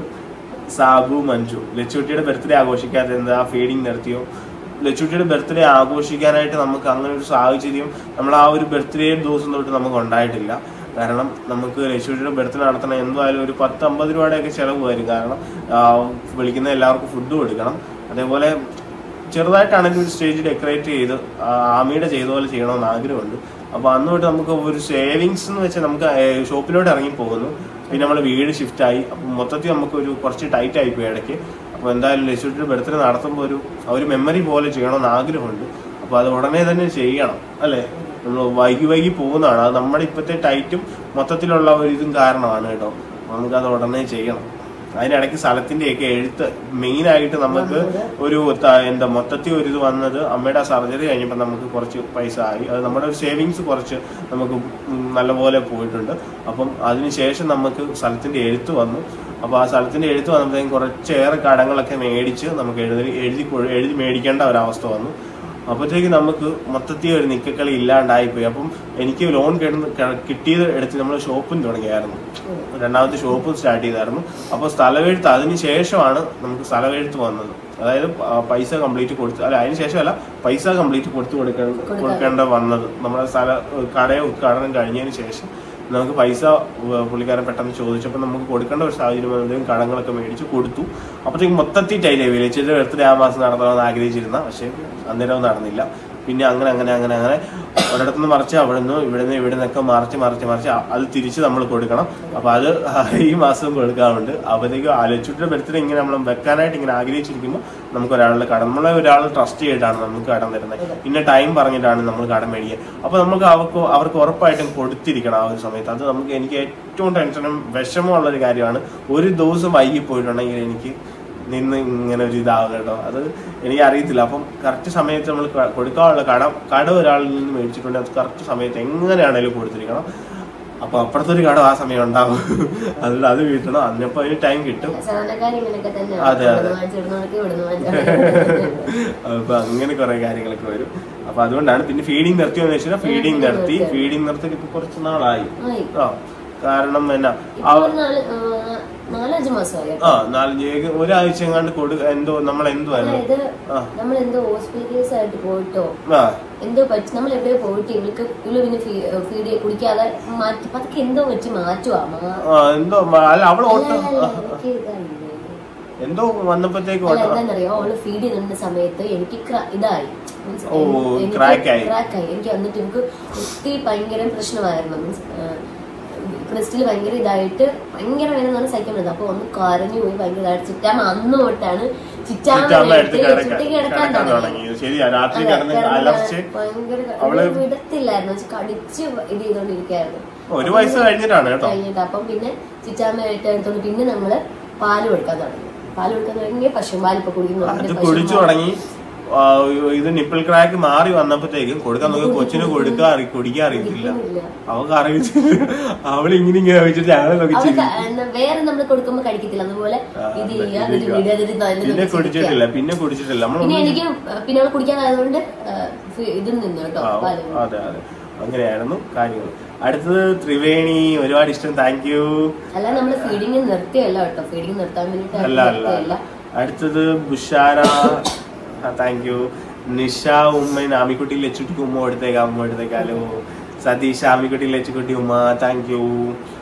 സാബു മഞ്ജു ലച്ചൂട്ടിയുടെ ബർത്ത്ഡേ ആഘോഷിക്കാതെ എന്താ ഫീഡിങ് നിർത്തിയോ ലച്ചൂട്ടിയുടെ ബർത്ത്ഡേ ആഘോഷിക്കാനായിട്ട് നമുക്ക് അങ്ങനെ ഒരു സാഹചര്യം നമ്മൾ ആ ഒരു ബർത്ത്ഡേ ദിവസം തൊട്ട് നമുക്ക് ഉണ്ടായിട്ടില്ല കാരണം നമുക്ക് ലച്ചൂട്ടിയുടെ ബർത്ത്ഡേ നടത്തണം എന്തായാലും ഒരു പത്ത് അമ്പത് രൂപയുടെയൊക്കെ ചിലവ് വരും കാരണം ആ, വിളിക്കുന്ന എല്ലാവർക്കും ഫുഡ് കൊടുക്കണം അതേപോലെ ചെറുതായിട്ടാണെങ്കിൽ ഒരു സ്റ്റേജ് ഡെക്കറേറ്റ് ചെയ്ത് ആ, ആമിയുടെ ചെയ്ത പോലെ ചെയ്യണമെന്ന് ആഗ്രഹമുണ്ട് അപ്പൊ അന്ന് തൊട്ട് നമുക്ക് ഒരു സേവിങ്സ് എന്ന് വെച്ചാൽ നമുക്ക് ഏഹ്, ഷോപ്പിലോട്ട് ഇറങ്ങി പോകുന്നു പിന്നെ നമ്മൾ വീട് ഷിഫ്റ്റ് ആയി അപ്പൊ മൊത്തത്തിൽ നമുക്ക് ഒരു കുറച്ച് ടൈറ്റ് ആയി പോയി ഇടയ്ക്ക് അപ്പൊ എന്തായാലും ലക്ഷ്മിയുടെ ബർത്ത്ഡേ നടത്തുമ്പോൾ ഒരു ആ ഒരു മെമ്മറി പോലെ ചെയ്യണമെന്ന് ആഗ്രഹമുണ്ട് അപ്പൊ അത് ഉടനെ തന്നെ ചെയ്യണം അല്ലേ നമ്മൾ വൈകി വൈകി പോകുന്നതാണ് അത് നമ്മുടെ ഇപ്പോഴത്തെ ടൈറ്റും മൊത്തത്തിലുള്ള ഒരു ഇതും കാരണമാണ് കേട്ടോ അപ്പൊ നമുക്കത് ഉടനെ ചെയ്യണം അതിനിടയ്ക്ക് സ്ഥലത്തിന്റെയൊക്കെ എഴുത്ത് മെയിൻ ആയിട്ട് നമുക്ക് ഒരു ത- എന്താ മൊത്തത്തിൽ ഒരു ഇത് വന്നത് അമ്മയുടെ സർജറി കഴിഞ്ഞപ്പോൾ നമുക്ക് കുറച്ച് പൈസ ആയി അത് നമ്മുടെ ഒരു സേവിങ്സ് കുറച്ച് നമുക്ക് ഉം നല്ലപോലെ പോയിട്ടുണ്ട് അപ്പം അതിനുശേഷം നമുക്ക് സ്ഥലത്തിന്റെ എഴുത്ത് വന്നു അപ്പോൾ ആ സ്ഥലത്തിന്റെ എഴുത്ത് വന്നപ്പോഴത്തേക്കും കുറച്ചേറെ കടങ്ങളൊക്കെ മേടിച്ച് നമുക്ക് എഴുതി എഴുതി കൊ- എഴുതി മേടിക്കേണ്ട ഒരവസ്ഥ വന്നു അപ്പോഴത്തേക്ക് നമുക്ക് മൊത്തത്തിൽ ഒരു നിക്കക്കളി ഇല്ലാണ്ടായിപ്പോയി അപ്പം എനിക്ക് ലോൺ കിടന്ന് ക- കിട്ടിയത് എടുത്ത് നമ്മൾ ഷോപ്പും തുടങ്ങിയായിരുന്നു രണ്ടാമത്തെ ഷോപ്പും സ്റ്റാർട്ട് ചെയ്തായിരുന്നു അപ്പോൾ സ്ഥലമെഴുത്ത് അതിന് ശേഷമാണ് നമുക്ക് സ്ഥലമെഴുത്ത് വന്നത് അതായത് പ- പൈസ കംപ്ലീറ്റ് കൊടുത്ത് അല്ല അതിന് ശേഷമല്ല പൈസ കംപ്ലീറ്റ് കൊടുത്തു കൊടുക്കേണ്ട കൊടുക്കേണ്ട വന്നത് നമ്മുടെ സ്ഥല കട ഉദ്ഘാടനം കഴിഞ്ഞതിന് ശേഷം നമുക്ക് പൈസ ഉവ്വ് പുള്ളിക്കാരൻ പെട്ടെന്ന് ചോദിച്ചപ്പോൾ നമുക്ക് കൊടുക്കേണ്ട ഒരു സാഹചര്യം വന്നതും കടങ്ങളൊക്കെ മേടിച്ച് കൊടുത്തു അപ്പോഴത്തേക്ക് മൊത്തത്തിൽ ടൈലേ വിളിച്ചിട്ട് ബർത്ത്ഡേ ആ മാസം നടത്തണമെന്ന് ആഗ്രഹിച്ചിരുന്ന പക്ഷേ അന്നേരം നടന്നില്ല പിന്നെ അങ്ങനെ അങ്ങനെ അങ്ങനെ അങ്ങനെ ഒരിടത്തുനിന്ന് മറിച്ച് അവിടെ നിന്ന് ഇവിടെ നിന്ന് ഇവിടെ നിന്നൊക്കെ മറിച്ച് മറിച്ച് മറിച്ച് അ- അത് തിരിച്ച് നമ്മൾ കൊടുക്കണം അപ്പൊ അത് ഈ മാസം കൊടുക്കാറുണ്ട് അപ്പോഴത്തേക്ക് ആലോചിച്ചിട്ട് ബർത്ത്ഡേ ഇങ്ങനെ നമ്മൾ വെക്കാനായിട്ട് ഇങ്ങനെ ആഗ്രഹിച്ചിരിക്കുമ്പോൾ നമുക്ക് ഒരാളുടെ കടം നമ്മളെ ഒരാൾ ട്രസ്റ്റ് ചെയ്തിട്ടാണ് നമുക്ക് കടം തരുന്നത് പിന്നെ ടൈം പറഞ്ഞിട്ടാണ് നമ്മൾ കടം മേടിക്കുക അപ്പൊ നമുക്ക് അവർക്ക് അവർക്ക് ഉറപ്പായിട്ടും കൊടുത്തിരിക്കണം ആ ഒരു സമയത്ത് അത് നമുക്ക് എനിക്ക് ഏറ്റവും ടെൻഷനും വിഷമമുള്ള ഒരു കാര്യമാണ് ഒരു ദിവസം വൈകി പോയിട്ടുണ്ടെങ്കിൽ എനിക്ക് നിന്ന് ഇങ്ങനെ ഒരു ഇതാവുക കേട്ടോ അത് എനിക്ക് അറിയത്തില്ല അപ്പം കറക്റ്റ് സമയത്ത് നമ്മൾ ക- കൊടുക്കാനുള്ള കടം കടം ഒരാളിൽ നിന്ന് മേടിച്ചിട്ടുണ്ടെങ്കിൽ അത് കറക്റ്റ് സമയത്ത് എങ്ങനെയാണെങ്കിലും കൊടുത്തിരിക്കണം അപ്പൊ അപ്പുറത്തെ ഒരു കടം ആ സമയം ഉണ്ടാവും അതുകൊണ്ട് അത് വീട്ടണം അതിനപ്പോ അതിന് ടൈം കിട്ടും സാധാരണക്കാർ ഇങ്ങനെയൊക്കെ തന്നെ അതെ, അതെ. വാങ്ങിച്ചിടുന്നവർക്ക് ഇവിടുന്ന് വാങ്ങിച്ചു അപ്പൊ അങ്ങനെ കുറെ കാര്യങ്ങളൊക്കെ വരും അപ്പൊ അതുകൊണ്ടാണ് പിന്നെ ഫീഡിങ് നിർത്തിയെന്ന് വെച്ചാൽ ഫീഡിങ് നിർത്തി ഫീഡിങ് നിർത്തിയിട്ട് ഇപ്പൊ കുറച്ച് നാളായി ആയി ആ കാരണം എന്നാ ഇപ്പൊ ആ- ഒരു നാല് ആ, നാലഞ്ച് മാസമായി ആ നാലഞ്ച് ഏക- ഒരാഴ്ച എങ്ങാണ്ട് കൊടു എന്തോ നമ്മൾ എന്തോ അതായത് ആ. നമ്മൾ എന്തോ ഹോസ്പിറ്റൽ കേസ് ആയിട്ട് പോയിട്ടോ ആ എന്തോ പറ്റി നമ്മൾ എവിടെയോ പോയിട്ട് ഇവൾക്ക് ഇവള് പിന്നെ ഫീഡ് കുടിക്കാതെ മാറ്റി പതൊക്കെ എന്തോ വെച്ച് മാറ്റുവാ മാ- ആ, എന്തോ മ- അല്ല അവൾ അല്ല, ഓട്ടം അല്ല, അല്ല, എനിക്ക് ഇതായില്ലേ. എന്തോ വന്നപ്പോഴത്തേക്ക് അല്ല ഓട്ടം എന്താന്നറിയോ അവള് ഫീഡ് ചെയ്യുന്ന സമയത്ത് എനിക്ക് ക്ര- ഇതായി Means ഓ, എനിക്ക് crack ആയി. crack ആയി എനിക്ക് വന്നിട്ട് എനിക്ക് ഒത്തിരി ഭയങ്കര പ്രശ്നമായിരുന്നു മീൻസ് ബ്രസ്റ്റിൽ ഭയങ്കര ഇതായിട്ട് ഭയങ്കര വേദന എന്ന് പറഞ്ഞാൽ സഹിക്കാൻ പറ്റുന്നത് അപ്പൊ ഒന്ന് കരഞ്ഞു പോയി ഭയങ്കര ഇതായിട്ട് ചിറ്റാമ്മ അന്ന് തൊട്ടാണ് ചിറ്റാമ്മ ചുറ്റാമ്മ എടുത്ത് എടുത്ത് കിടക്കാൻ ചുറ്റി കിടക്കാൻ കിടക്കാൻ തുടങ്ങി തുടങ്ങി ശരിയാ രാത്രി അതെ, കിടന്ന് കിടന്ന് അലർച്ച് ഭയങ്കര അവള് അവള് വിടത്തില്ലായിരുന്നു വെച്ച് കടിച്ച് ഇത് ചെയ്തോണ്ടിരിക്കായിരുന്നു ഒരു വയസ്സ് കഴിഞ്ഞിട്ടാണ് കേട്ടോ കഴിഞ്ഞിട്ട് അപ്പം പിന്നെ ചിറ്റാമ്മയായിട്ട് എടുത്തോണ്ട് പിന്നെ നമ്മള് പാല് കൊടുക്കാൻ തുടങ്ങി പാല് കൊടുക്കാൻ തുടങ്ങി പശുപാൽ ഇപ്പൊ കുടിക്കുന്നു അത് പശുപാൽ- കുടിച്ചു തുടങ്ങി ആ, ഇത് നിപ്പിൾ ക്രാക്ക് മാറി വന്നപ്പോഴത്തേക്കും കൊടുക്കാൻ നോക്കി കൊച്ചിന് കൊടുക്കാൻ അറി കുടിക്കാൻ അറിയത്തില്ല കുടിക്കുന്നില്ല. അവൾക്ക് അറിയിച്ചില്ല അവൾ ഇങ്ങനെ ഇങ്ങനെ വെച്ചിട്ട് ഞങ്ങളെ നോക്കി അവൾക്ക് ചിരിക്കും. എന്നാ വേറെ നമ്മൾ കൊടുക്കുമ്പോ കഴിക്കത്തില്ല അതുപോലെ ആ, ഇത് അതെ, ചെയ്യുക ഇത് എന്നിട്ട് വിടുക, എന്നിട്ട് അതിന്റെ പിന്നെ നോക്കി ചിരിക്കുക. കുടിച്ചിട്ടില്ല പിന്നെ കുടിച്ചിട്ടില്ല നമ്മൾ പിന്നെ എനിക്ക് പിന്നെ അവൾ കുടിക്കാതായതുകൊണ്ട് ഇതിൽ നിന്ന് കേട്ടോ ആ, പാല് അതെ അതെ അങ്ങനെയായിരുന്നു കാര്യങ്ങൾ അടുത്തത് ത്രിവേണി ഒരുപാട് ഇഷ്ടം താങ്ക് യു അല്ല നമ്മള് ഫീഡിങ് നിർത്തിയല്ല കേട്ടോ ഫീഡിങ് നിർത്താൻ വേണ്ടിട്ട് അല്ല അല്ല നിർത്തിയല്ല അടുത്തത് ബുഷാര താങ്ക് യു നിഷ ഉമ്മ ആമിക്കുട്ടി ലച്ചുട്ടിക്ക് ഉമ്മ കൊടുത്തേക്കാം ഉമ്മ കൊടുത്തേക്കാലോ സതീഷ് ആമിക്കുട്ടി ലച്ചുക്കുട്ടി ഉമ്മ താങ്ക് യു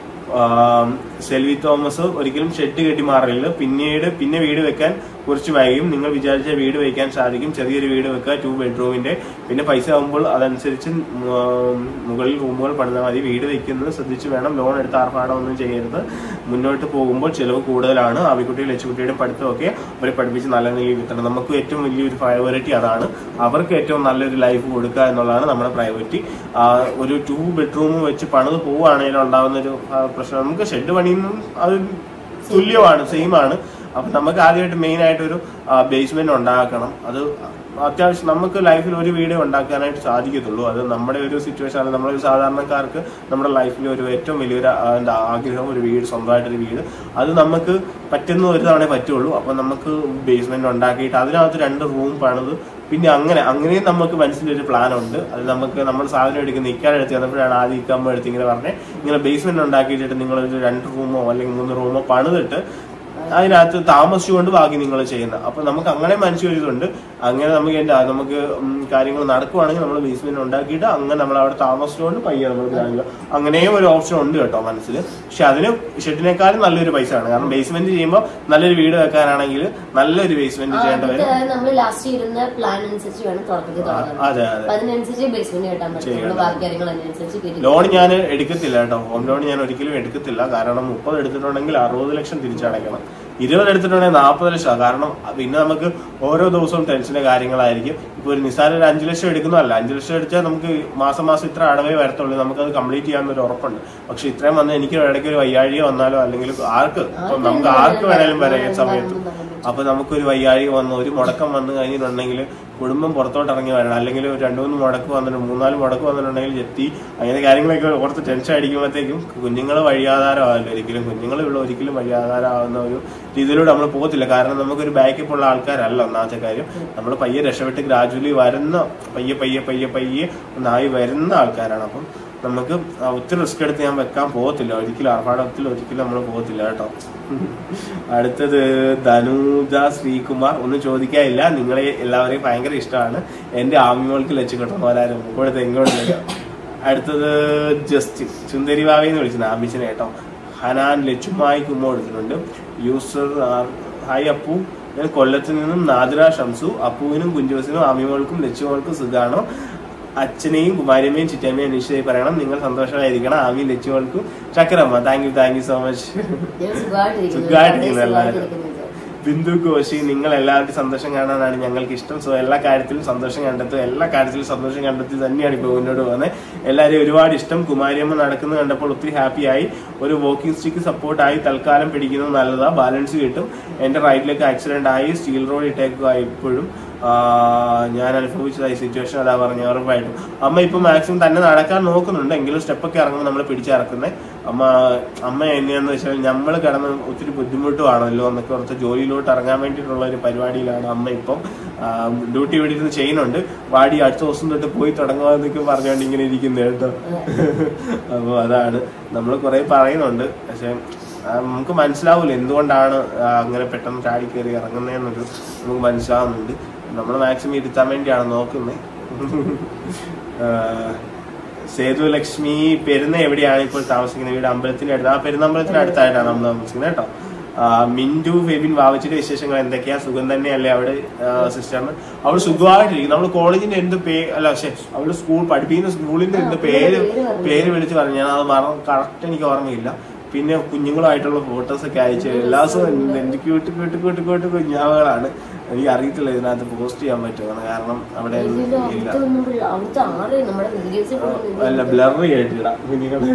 സെൽവി തോമസ് ഒരിക്കലും ഷെഡ് കെട്ടി മാറില്ല പിന്നീട് പിന്നെ വീട് വെക്കാൻ കുറച്ച് വൈകും നിങ്ങൾ വിചാരിച്ച വീട് വയ്ക്കാൻ സാധിക്കും ചെറിയൊരു വീട് വെക്കുക ടു ബെഡ്റൂമിന്റെ പിന്നെ പൈസ ആകുമ്പോൾ അതനുസരിച്ച് ഉം, മുകളിൽ റൂമുകൾ പണിതാൽ മതി വീട് വെക്കുന്നത് ശ്രദ്ധിച്ച് വേണം ലോൺ എടുത്ത് ആർഭാടമൊന്നും ചെയ്യരുത് മുന്നോട്ട് പോകുമ്പോൾ ചിലവ് കൂടുതലാണ് ആവിക്കുട്ടി ലച്ചുകുട്ടിയുടെ പഠിത്തമൊക്കെ അവരെ പഠിപ്പിച്ച് നല്ല നിലയിൽ കിട്ടണം നമുക്ക് ഏറ്റവും വലിയൊരു പ്രയോറിറ്റി അതാണ് അവർക്ക് ഏറ്റവും നല്ലൊരു ലൈഫ് കൊടുക്കുക എന്നുള്ളതാണ് നമ്മുടെ പ്രയോറിറ്റി ഒരു ടു ബെഡ്റൂം വെച്ച് പണിത് പോവുകയാണെങ്കിൽ ഉണ്ടാകുന്ന ഒരു ആ, പ്രശ്നം നമുക്ക് ഷെഡ് പണിയുന്നതും അത് തുല്യമാണ് സെയിം ആണ് അപ്പൊ നമുക്ക് ആദ്യമായിട്ട് മെയിൻ ആയിട്ട് ഒരു ബേസ്മെന്റ് ഉണ്ടാക്കണം അത് അത്യാവശ്യം നമുക്ക് ലൈഫിൽ ഒരു വീട് ഉണ്ടാക്കാനായിട്ട് സാധിക്കത്തുള്ളൂ അത് നമ്മുടെ ഒരു സിറ്റുവേഷൻ ആണ് നമ്മുടെ ഒരു സാധാരണക്കാർക്ക് നമ്മുടെ ലൈഫിൽ ഒരു ഏറ്റവും വലിയൊരു ആ, എന്താ ആഗ്രഹം ഒരു വീട് സ്വന്തമായിട്ടൊരു വീട് അത് നമുക്ക് പറ്റുന്ന ഒരു തവണ പറ്റുള്ളൂ അപ്പൊ നമുക്ക് ബേസ്മെന്റ് ഉണ്ടാക്കിയിട്ട് അതിനകത്ത് രണ്ട് റൂം പണിത് പിന്നെ അങ്ങനെ അങ്ങനെയും നമുക്ക് മനസ്സിലൊരു പ്ലാൻ ഉണ്ട് അത് നമുക്ക് നമ്മൾ സാധനം എടുക്കുന്ന ഇക്കാൻ എടുത്ത് വന്നപ്പോഴാണ് ആദ്യം ഇക്കാമ്പ എടുത്ത് ഇങ്ങനെ പറഞ്ഞത് ഇങ്ങനെ ബേസ്മെന്റ് ഉണ്ടാക്കിയിട്ട് നിങ്ങൾ ഒരു രണ്ട് റൂമോ അല്ലെങ്കിൽ മൂന്ന് റൂമോ പണിതിട്ട് അതിനകത്ത് താമസിച്ചുകൊണ്ട് ബാക്കി നിങ്ങൾ ചെയ്യുന്ന അപ്പൊ നമുക്ക് അങ്ങനെ മനസ്സിലൊരിതുണ്ട് അങ്ങനെ നമുക്ക് എന്താ നമുക്ക് ഉം കാര്യങ്ങൾ നടക്കുവാണെങ്കിൽ നമ്മൾ ബേസ്മെന്റ് ഉണ്ടാക്കിയിട്ട് അങ്ങനെ നമ്മൾ അവിടെ താമസിച്ചുകൊണ്ട് പയ്യെ നമ്മൾ കാര്യങ്ങൾ അങ്ങനെയും ഒരു ഓപ്ഷൻ ഉണ്ട് കേട്ടോ മനസ്സിൽ പക്ഷെ അതിന് ഷെഡിനേക്കാളും നല്ലൊരു പൈസ ആണ് കാരണം ബേസ്മെന്റ് ചെയ്യുമ്പോൾ നല്ലൊരു വീട് വെക്കാനാണെങ്കിൽ നല്ലൊരു ബേസ്മെന്റ് ചെയ്യേണ്ട വരും നമ്മൾ ലാസ്റ്റ് ഇരുന്ന പ്ലാൻ അനുസരിച്ച് വേണം തുടക്കത്തിൽ തുടങ്ങാൻ അതെ അതെ അപ്പൊ അതിനനുസരിച്ച് ബേസ്മെന്റ് കെട്ടാൻ പറ്റും നമ്മള് ചെയ്യണം. ബാക്കി കാര്യങ്ങൾ അതിനനുസരിച്ച് കെട്ടി ലോൺ ഞാൻ എടുക്കത്തില്ല കേട്ടോ ഹോം ലോൺ ഞാൻ ഒരിക്കലും എടുക്കത്തില്ല കാരണം മുപ്പത് എടുത്തിട്ടുണ്ടെങ്കിൽ അറുപത് ലക്ഷം തിരിച്ചടയ്ക്കണം ഇരുപത് എടുത്തിട്ടുണ്ടെങ്കിൽ നാൽപ്പത് ലക്ഷം കാരണം പിന്നെ നമുക്ക് ഓരോ ദിവസവും ടെൻഷന്റെ കാര്യങ്ങളായിരിക്കും ഇപ്പൊ ഒരു നിസ്സാര ഒരു അഞ്ചു ലക്ഷം എടുക്കുന്നതല്ല അഞ്ചു ലക്ഷം അടിച്ചാൽ നമുക്ക് മാസം മാസം ഇത്ര അടവേ വരത്തുള്ളൂ നമുക്കത് കംപ്ലീറ്റ് ചെയ്യാൻ ഒരു ഉറപ്പുണ്ട് പക്ഷെ ഇത്രയും വന്ന് എനിക്ക് ഇടയ്ക്ക് ഒരു വയ്യാഴിക വന്നാലോ അല്ലെങ്കിൽ ആർക്ക് ഇപ്പൊ നമുക്ക് ആർക്ക് വേണേലും വരാം ഈ സമയത്ത് അപ്പൊ നമുക്കൊരു വയ്യാഴിക വന്ന് ഒരു മുടക്കം വന്നു കഴിഞ്ഞിട്ടുണ്ടെങ്കിൽ കുടുംബം പുറത്തോട്ട് ഇറങ്ങി വരണം അല്ലെങ്കിൽ ഒരു രണ്ടു മൂന്ന് മുടക്ക് വന്നിട്ട് മൂന്നാല് മുടക്ക് വന്നിട്ടുണ്ടെങ്കിൽ ജെത്തി അങ്ങനെ കാര്യങ്ങളൊക്കെ കുറച്ച് ടെൻഷൻ അടിക്കുമ്പോഴത്തേക്കും കുഞ്ഞുങ്ങൾ വഴിയാധാരമാവില്ല ഒരിക്കലും കുഞ്ഞുങ്ങൾ ഇവിടെ ഒരിക്കലും വഴിയാധാരമാവുന്ന ഒരു രീതിയിലൂടെ നമ്മൾ പോകത്തില്ല കാരണം നമുക്കൊരു ബാക്കപ്പ് ഉള്ള ആൾക്കാരല്ല ഒന്നാമത്തെ കാര്യം നമ്മൾ പയ്യെ രക്ഷപ്പെട്ട് ഗ്രാജുവലി വരുന്ന പയ്യെ പയ്യെ പയ്യെ പയ്യെ ഒന്നായി വരുന്ന ആൾക്കാരാണ് അപ്പം നമുക്ക് ഒത്തിരി റിസ്ക് എടുത്ത് ഞാൻ വെക്കാൻ പോകത്തില്ല ഒരിക്കലും ആർഭാടത്തിൽ ഒരിക്കലും നമ്മൾ പോകത്തില്ല കേട്ടോ അടുത്തത് ധനുജ ശ്രീകുമാർ ഒന്നും ചോദിക്കാനില്ല നിങ്ങളെ എല്ലാവരെയും ഭയങ്കര ഇഷ്ടമാണ് എന്റെ ആമിമോൾക്ക് ലച്ചു കിട്ടണവരാരും ഇപ്പോഴത്തെ എങ്ങോട്ട് അടുത്തത് ജസ്റ്റ് ചുന്ദരി ബാവി എന്ന് വിളിച്ചത് ആമിച്ചനെ കേട്ടോ ഹനാൻ ലച്ചുമായി കുമ്മ കൊടുത്തിട്ടുണ്ട് യൂസർ ആർ- ഹായ് അപ്പു ഞാൻ കൊല്ലത്ത് നിന്നും നാദിര ഷംസു അപ്പുവിനും കുഞ്ചോസിനും ആമിമോൾക്കും ലച്ചുമോൾക്കും സുഖാണോ അച്ഛനെയും കുമാരിയമ്മയും ചിറ്റമ്മയും അന്വേഷിച്ചായി പറയണം നിങ്ങൾ സന്തോഷമായിരിക്കണം ആമി ലച്ചുമോൾക്കും ചക്കരമ്മ thank you thank you so much ഞാൻ സുഖമായിട്ടിരിക്കുന്നു സുഖമായിട്ടിരിക്കുന്നു എല്ലാവരും. സുഖമായിട്ടിരിക്കുന്നു. ബിന്ദു കോശി നിങ്ങൾ എല്ലാവർക്കും സന്തോഷം കാണാനാണ് ഞങ്ങൾക്ക് ഇഷ്ടം സോ എല്ലാ കാര്യത്തിലും സന്തോഷം കണ്ടെത്തും എല്ലാ കാര്യത്തിലും സന്തോഷം കണ്ടെത്തി തന്നെയാണ് ഇപ്പോൾ മുന്നോട്ട് പോകുന്നത് എല്ലാവരെയും ഒരുപാട് ഇഷ്ടം കുമാരിയമ്മ നടക്കുന്നത് കണ്ടപ്പോൾ ഒത്തിരി ഹാപ്പിയായി ഒരു വോക്കിംഗ് സ്റ്റിക്ക് സപ്പോർട്ടായി തൽക്കാലം പിടിക്കുന്നത് നല്ലതാ ബാലൻസ് കിട്ടും എന്റെ റൈറ്റിലേക്ക് ആക്സിഡന്റ് ആയി സ്റ്റീൽ റോഡ് ഇട്ടേക്കുക ഇപ്പോഴും ആ, ഞാൻ അനുഭവിച്ചതായി സിറ്റുവേഷൻ അതാ പറഞ്ഞു ഉറപ്പായിട്ടും അമ്മ ഇപ്പൊ മാക്സിമം തന്നെ നടക്കാൻ നോക്കുന്നുണ്ട് എങ്കിലും സ്റ്റെപ്പൊക്കെ ഇറങ്ങുമ്പോൾ നമ്മൾ പിടിച്ചിറക്കുന്നത് അമ്മ അമ്മ എങ്ങനെയാന്ന് വെച്ചാൽ നമ്മൾ കിടന്ന് ഒത്തിരി ബുദ്ധിമുട്ടുമാണല്ലോ എന്നൊക്കെ ഓർത്ത് ജോലിയിലോട്ട് ഇറങ്ങാൻ വേണ്ടിയിട്ടുള്ള ഒരു പരിപാടിയിലാണ് അമ്മ ഇപ്പം ഡ്യൂട്ടി ഇവിടെ ഇരുന്ന് ചെയ്യുന്നുണ്ട് വാടി അടുത്ത ദിവസം തൊട്ട് പോയി തുടങ്ങുക പറഞ്ഞുകൊണ്ട് ഇങ്ങനെ ഇരിക്കുന്നത് കേട്ടോ അപ്പോൾ അതാണ് നമ്മൾ കുറെ പറയുന്നുണ്ട് പക്ഷെ ആ, നമുക്ക് മനസ്സിലാവൂല എന്തുകൊണ്ടാണ് ആ, അങ്ങനെ പെട്ടെന്ന് ചാടി കയറി ഇറങ്ങുന്നതെന്നൊരു നമുക്ക് മനസ്സിലാവുന്നുണ്ട് നമ്മൾ മാക്സിമം ഇരുത്താൻ വേണ്ടിയാണ് നോക്കുന്നത് സേതു ലക്ഷ്മി പെരുന്ന എവിടെയാണ് ഇപ്പോൾ താമസിക്കുന്നത് വീട് അമ്പലത്തിന്റെ അടുത്ത് ആ പെരുന്നമ്പലത്തിന്റെ അടുത്തായിട്ടാണ് നമ്മൾ താമസിക്കുന്നത് കേട്ടോ ആ, മിന്റു ഫെബിൻ വാവച്ചിന്റെ വിശേഷങ്ങൾ എന്തൊക്കെയാ സുഖം തന്നെയല്ലേ അവിടെ സിസ്റ്ററിന് അവള് സുഖമായിട്ടിരിക്കും നമ്മൾ കോളേജിന്റെ എന്ത് പേ അല്ല പക്ഷെ അവള് സ്കൂൾ പഠിപ്പിക്കുന്ന സ്കൂളിന്റെ എന്ത് പേര് പേര് വിളിച്ച് പറഞ്ഞു ഞാൻ അത് മറന്നു കറക്റ്റ് എനിക്ക് ഓർമ്മയില്ല പിന്നെ കുഞ്ഞുങ്ങളുമായിട്ടുള്ള ഫോട്ടോസ് ഒക്കെ അയച്ചു എല്ലാ ദിവസവും എന്ത് ക്യൂട്ട് ക്യൂട്ട് ക്യൂട്ട് ക്യൂട്ട് കുഞ്ഞാവുകളാണ് എനിക്ക് അറിയത്തില്ല ഇതിനകത്ത് പോസ്റ്റ് ചെയ്യാൻ പറ്റുമോ കാരണം അവിടെ ഇതിന്റെ ഇല്ല അവിടുത്തെ ഒന്നും പിള്ള- അവിടുത്തെ ആറ് നമ്മുടെ വീഡിയോസിൽ അല്ല ബ്ലറി ആയിട്ടിടാം കുഞ്ഞുങ്ങളെ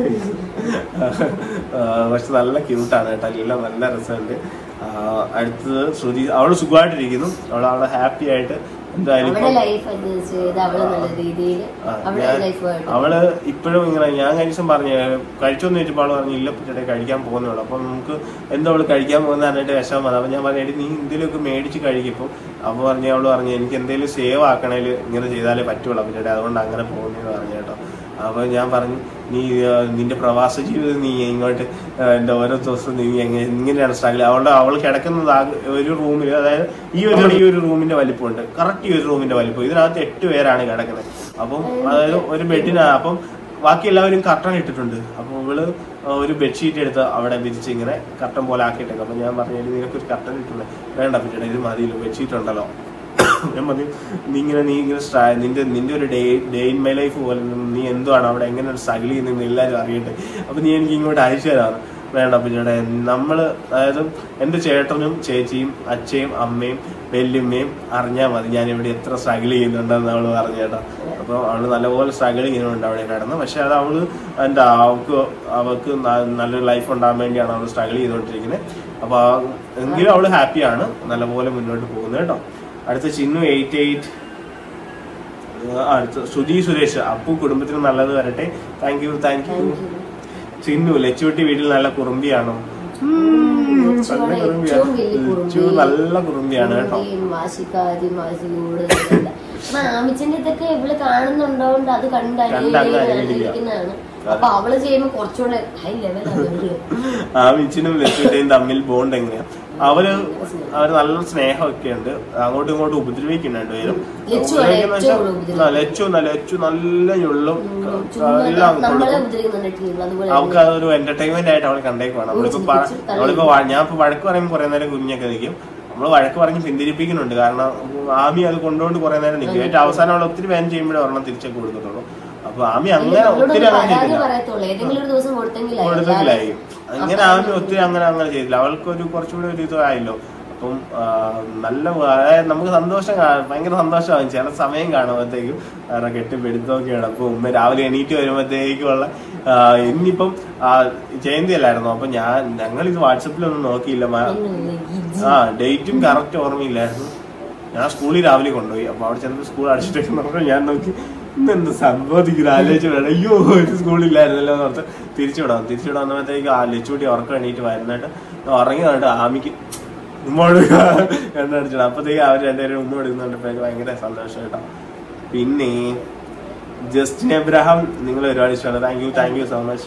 പക്ഷെ നല്ല ക്യൂട്ടാണ് കേട്ടോ എല്ലാം നല്ല രസമുണ്ട് ആ, അടുത്തത് ശ്രുതി അവള് സുഖമായിട്ടിരിക്കുന്നു അവൾ അവിടെ ഹാപ്പി ആയിട്ട് എന്തായാലും അവളുടെ ഇപ്പം ലൈഫ് അഡ്ജസ്റ്റ് ചെയ്ത് അവള് നല്ല രീതിയിൽ ആ, അവളുടെ ഞാൻ- ലൈഫുമായിട്ട് അവള് ഇപ്പോഴും ഇങ്ങനെ ഞാൻ കഴിഞ്ഞ ദിവസം പറഞ്ഞു കഴിച്ചോന്ന് ചോദിച്ചപ്പോൾ അവള് പറഞ്ഞു ഇല്ല ചേട്ടാ കഴിക്കാൻ പോകുന്നുള്ളൂ അപ്പൊ നമുക്ക് എന്തോ അവള് കഴിക്കാൻ പോകുന്ന പറഞ്ഞിട്ട് വിഷമം വന്നു അപ്പൊ ഞാൻ പറഞ്ഞു എടി നീ എന്തെങ്കിലുമൊക്കെ മേടിച്ച് കഴിക്കിപ്പോ അപ്പൊ പറഞ്ഞു അവള് പറഞ്ഞു എനിക്ക് എന്തെങ്കിലും സേവ് ആക്കണേല് ഇങ്ങനെ ചെയ്താലേ പറ്റുള്ളൂ അപ്പൊ ചേട്ടാ അതുകൊണ്ട് അങ്ങനെ പോകുന്നതെന്ന് പറഞ്ഞു കേട്ടോ അപ്പൊ ഞാൻ പറഞ്ഞു നീ ആ, നിന്റെ പ്രവാസ ജീവിതം നീ ഇങ്ങോട്ട് ആ, എന്താ ഓരോ ദിവസവും നീ എങ്ങനെ ഇങ്ങനെയാണ് സ്ട്രഗിൾ അവളുടെ അവൾ കിടക്കുന്നത് ആ ഒരു റൂമിൽ അതായത് ഈ ഒരു ഈ ഒരു റൂമിന്റെ വലിപ്പമുണ്ട് കറക്റ്റ് ഈ ഒരു റൂമിന്റെ വലിപ്പം ഇതിനകത്ത് എട്ട് പേരാണ് കിടക്കുന്നത് അപ്പം അതായത് ഒരു ബെഡിനാ അപ്പം ബാക്കി എല്ലാവരും കർട്ടൺ ഇട്ടിട്ടുണ്ട് അപ്പോൾ ഇവള് ഒരു ബെഡ്ഷീറ്റ് എടുത്ത് അവിടെ വിരിച്ച് ഇങ്ങനെ കർട്ടൻ പോലെ ആക്കിയിട്ടേക്കും അപ്പൊ ഞാൻ പറഞ്ഞു "എടി, നിനക്കൊരു കർട്ടൻ ഇട്ടുണ്ട് വേണ്ട പിന്നെ ഇത് മതിയല്ലോ ബെഡ്ഷീറ്റ് ഉണ്ടല്ലോ ഞാൻ പറഞ്ഞു നീ ഇങ്ങനെ നീ ഇങ്ങനെ സ്ട്രാ- നിന്റെ നിന്റെ ഒരു day day in my life പോലെ നീ എന്തുവാണ് അവിടെ എങ്ങനെ സ്ട്രഗിൾ ചെയ്യുന്നതെന്ന് എല്ലാവരും അറിയട്ടെ അപ്പൊ നീ എനിക്ക് ഇങ്ങോട്ട് അയച്ചു തരാറ് വേണ്ട പിന്നീട് നമ്മള് അതായത് എന്റെ ചേട്ടനും ചേച്ചിയും അച്ഛയും അമ്മയും വല്യമ്മയും അറിഞ്ഞാൽ മതി ഞാൻ ഇവിടെ എത്ര സ്ട്രഗിൾ ചെയ്യുന്നുണ്ടെന്ന് അവള് പറഞ്ഞു കേട്ടോ അപ്പൊ അവള് നല്ലപോലെ സ്ട്രഗിൾ ചെയ്യുന്നുണ്ട് അവിടെ കിടന്ന് പക്ഷെ അത് അവള് എന്താ അവൾക്ക് അവൾക്ക് ന- നല്ലൊരു ലൈഫ് ഉണ്ടാകാൻ വേണ്ടിയാണ് അവള് സ്ട്രഗിൾ ചെയ്തുകൊണ്ടിരിക്കുന്നത് അപ്പൊ ആ- എങ്കിലും അവള് ഹാപ്പിയാണ് നല്ലപോലെ മുന്നോട്ട് പോകുന്നത് കേട്ടോ അടുത്ത ചിന്നു എയ്റ്റ് എയ്റ്റ് അടുത്ത സുധി സുരേഷ് അപ്പു കുടുംബത്തിന് നല്ലത് വരട്ടെ thank you thank you Chinnu Lachutty വീട്ടിൽ നല്ല കുറുമ്പിയാണോ ലച്ചുവാണ് നല്ല കുറുമ്പിയാണ്. ഏറ്റവും വലിയ ലച്ചു കുറുമ്പി. നല്ല കുറുമ്പിയാണ് കേട്ടോ കുറുമ്പിയും വാശിക്കാരി വാശി കൂടുതലല്ല മാമിച്ചന്റെ ഇതൊക്കെ ഇവള് കാണുന്നുണ്ടോണ്ട് അത് കണ്ട് കണ്ട് അങ്ങ് അനുകരിക്കുക. അനുകരിക്കുന്നതാണ് അപ്പൊ അവള് ചെയ്യുമ്പോ കുറച്ചുകൂടെ ഹൈ ലെവലാണ് ആ മിച്ചിനും ലച്ചുവിന്റെയും തമ്മിൽ ബോണ്ട് എങ്ങനെയാ അവര് അവര് നല്ല സ്നേഹമൊക്കെ ഉണ്ട് അങ്ങോട്ടും ഇങ്ങോട്ടും ഉപദ്രവിക്കുന്നുണ്ട് പേരും ലച്ചുവാണ് ഏറ്റവും കൂടുതൽ ഉപദ്രവിക്കുന്നത്. ലച്ചു നല്ല ലച്ചു നല്ല ഞുള്ളും ചുമ്മാ എല്ലാം നമ്മളെ കൊടുക്കും ഉപദ്രവിക്കുന്നുണ്ട് അതുപോലെ അവൾക്ക് അതൊരു എന്റർടൈൻമെന്റ് ആയിട്ട് അവൾ കണ്ടേക്കുവാണ് നമ്മളിപ്പോ പ- ചിരിച്ച് തള്ളി. നമ്മളിപ്പോ വ- ഞാൻ ഇപ്പൊ വഴക്ക് പറയുമ്പോൾ കുറെ നേരം കുഞ്ഞൊക്കെ നിൽക്കും നമ്മൾ വഴക്ക് പറഞ്ഞ് പിന്തിരിപ്പിക്കുന്നുണ്ട് കാരണം ആമി അത് കൊണ്ടുകൊണ്ട് കുറെ നേരം നിൽക്കും ഏറ്റവും അവസാനം അവൾ ഒത്തിരി വേദന ചെയ്യുമ്പോഴേ ഒരെണ്ണം തിരിച്ചൊക്കെ കൊടുക്കത്തുള്ളൂ അപ്പൊ ആമി അങ്ങനെ നമ്മളോട് ഒത്തിരി അങ്ങനെ പരാതി ചെയ്തില്ല പറയത്തുള്ളൂ ഏതെങ്കിലും ഒരു ദിവസം കൊടുത്തെങ്കിൽ കൊടുത്തെങ്കിലായി അങ്ങനെ ആമി ഒത്തിരി അങ്ങനെ അങ്ങനെ ചെയ്തില്ല അവൾക്ക് ഒരു കുറച്ചുകൂടി ഒരു ഇത് ആയല്ലോ അപ്പം ആ, നല്ല അതായത് നമുക്ക് സന്തോഷം കാ- ഭയങ്കര സന്തോഷമാകും ചില സമയം കാണുമ്പോഴത്തേക്കും കാരണം കെട്ടിപ്പിടുത്തമൊക്കെയാണ് അപ്പൊ ഉമ്മ രാവിലെ എണീറ്റ് വരുമ്പോഴത്തേക്കുള്ള ആ, ഇന്നിപ്പം ആ, ജയന്തി അല്ലായിരുന്നു അപ്പൊ ഞാൻ ഞങ്ങൾ ഇത് വാട്സപ്പിലൊന്നും നോക്കിയില്ല മാ- ആ ഡേറ്റും കറക്റ്റ് ഓർമ്മയില്ലായിരുന്നു ഞാൻ സ്കൂളിൽ രാവിലെ കൊണ്ടുപോയി അപ്പൊ അവിടെ ചെന്നപ്പോൾ സ്കൂൾ അടിച്ചിട്ടൊക്കെ നോക്കുമ്പോൾ ഞാൻ നോക്കി ഇന്നെന്ത് സംഭവിക്കുന്നത് ആലോചിച്ച് വേണം അയ്യോ ഇത് സ്കൂളില്ലായിരുന്നല്ലോ എന്ന് ഓർത്ത് തിരിച്ചു വിടാം തിരിച്ചു വിടാൻ വന്നപ്പോഴത്തേക്ക് ആ ലച്ചൂട്ടി ഉറക്കം എണീറ്റ് വരുന്നിട്ട് ഉറങ്ങി കണ്ടിട്ട് ആമിക്ക് ഉമ്മോട് കണ്ടടിച്ചിട്ട് അപ്പത്തേക്ക് അവർ രണ്ടുപേരും ഉമ്മ എടുക്കുന്നുണ്ടപ്പോഴേക്ക് ഭയങ്കര സന്തോഷം കേട്ടോ പിന്നെ ജസ്റ്റിൻ എബ്രഹാം നിങ്ങൾ ഒരുപാട് ഇഷ്ടമാണ് thank you thank you so much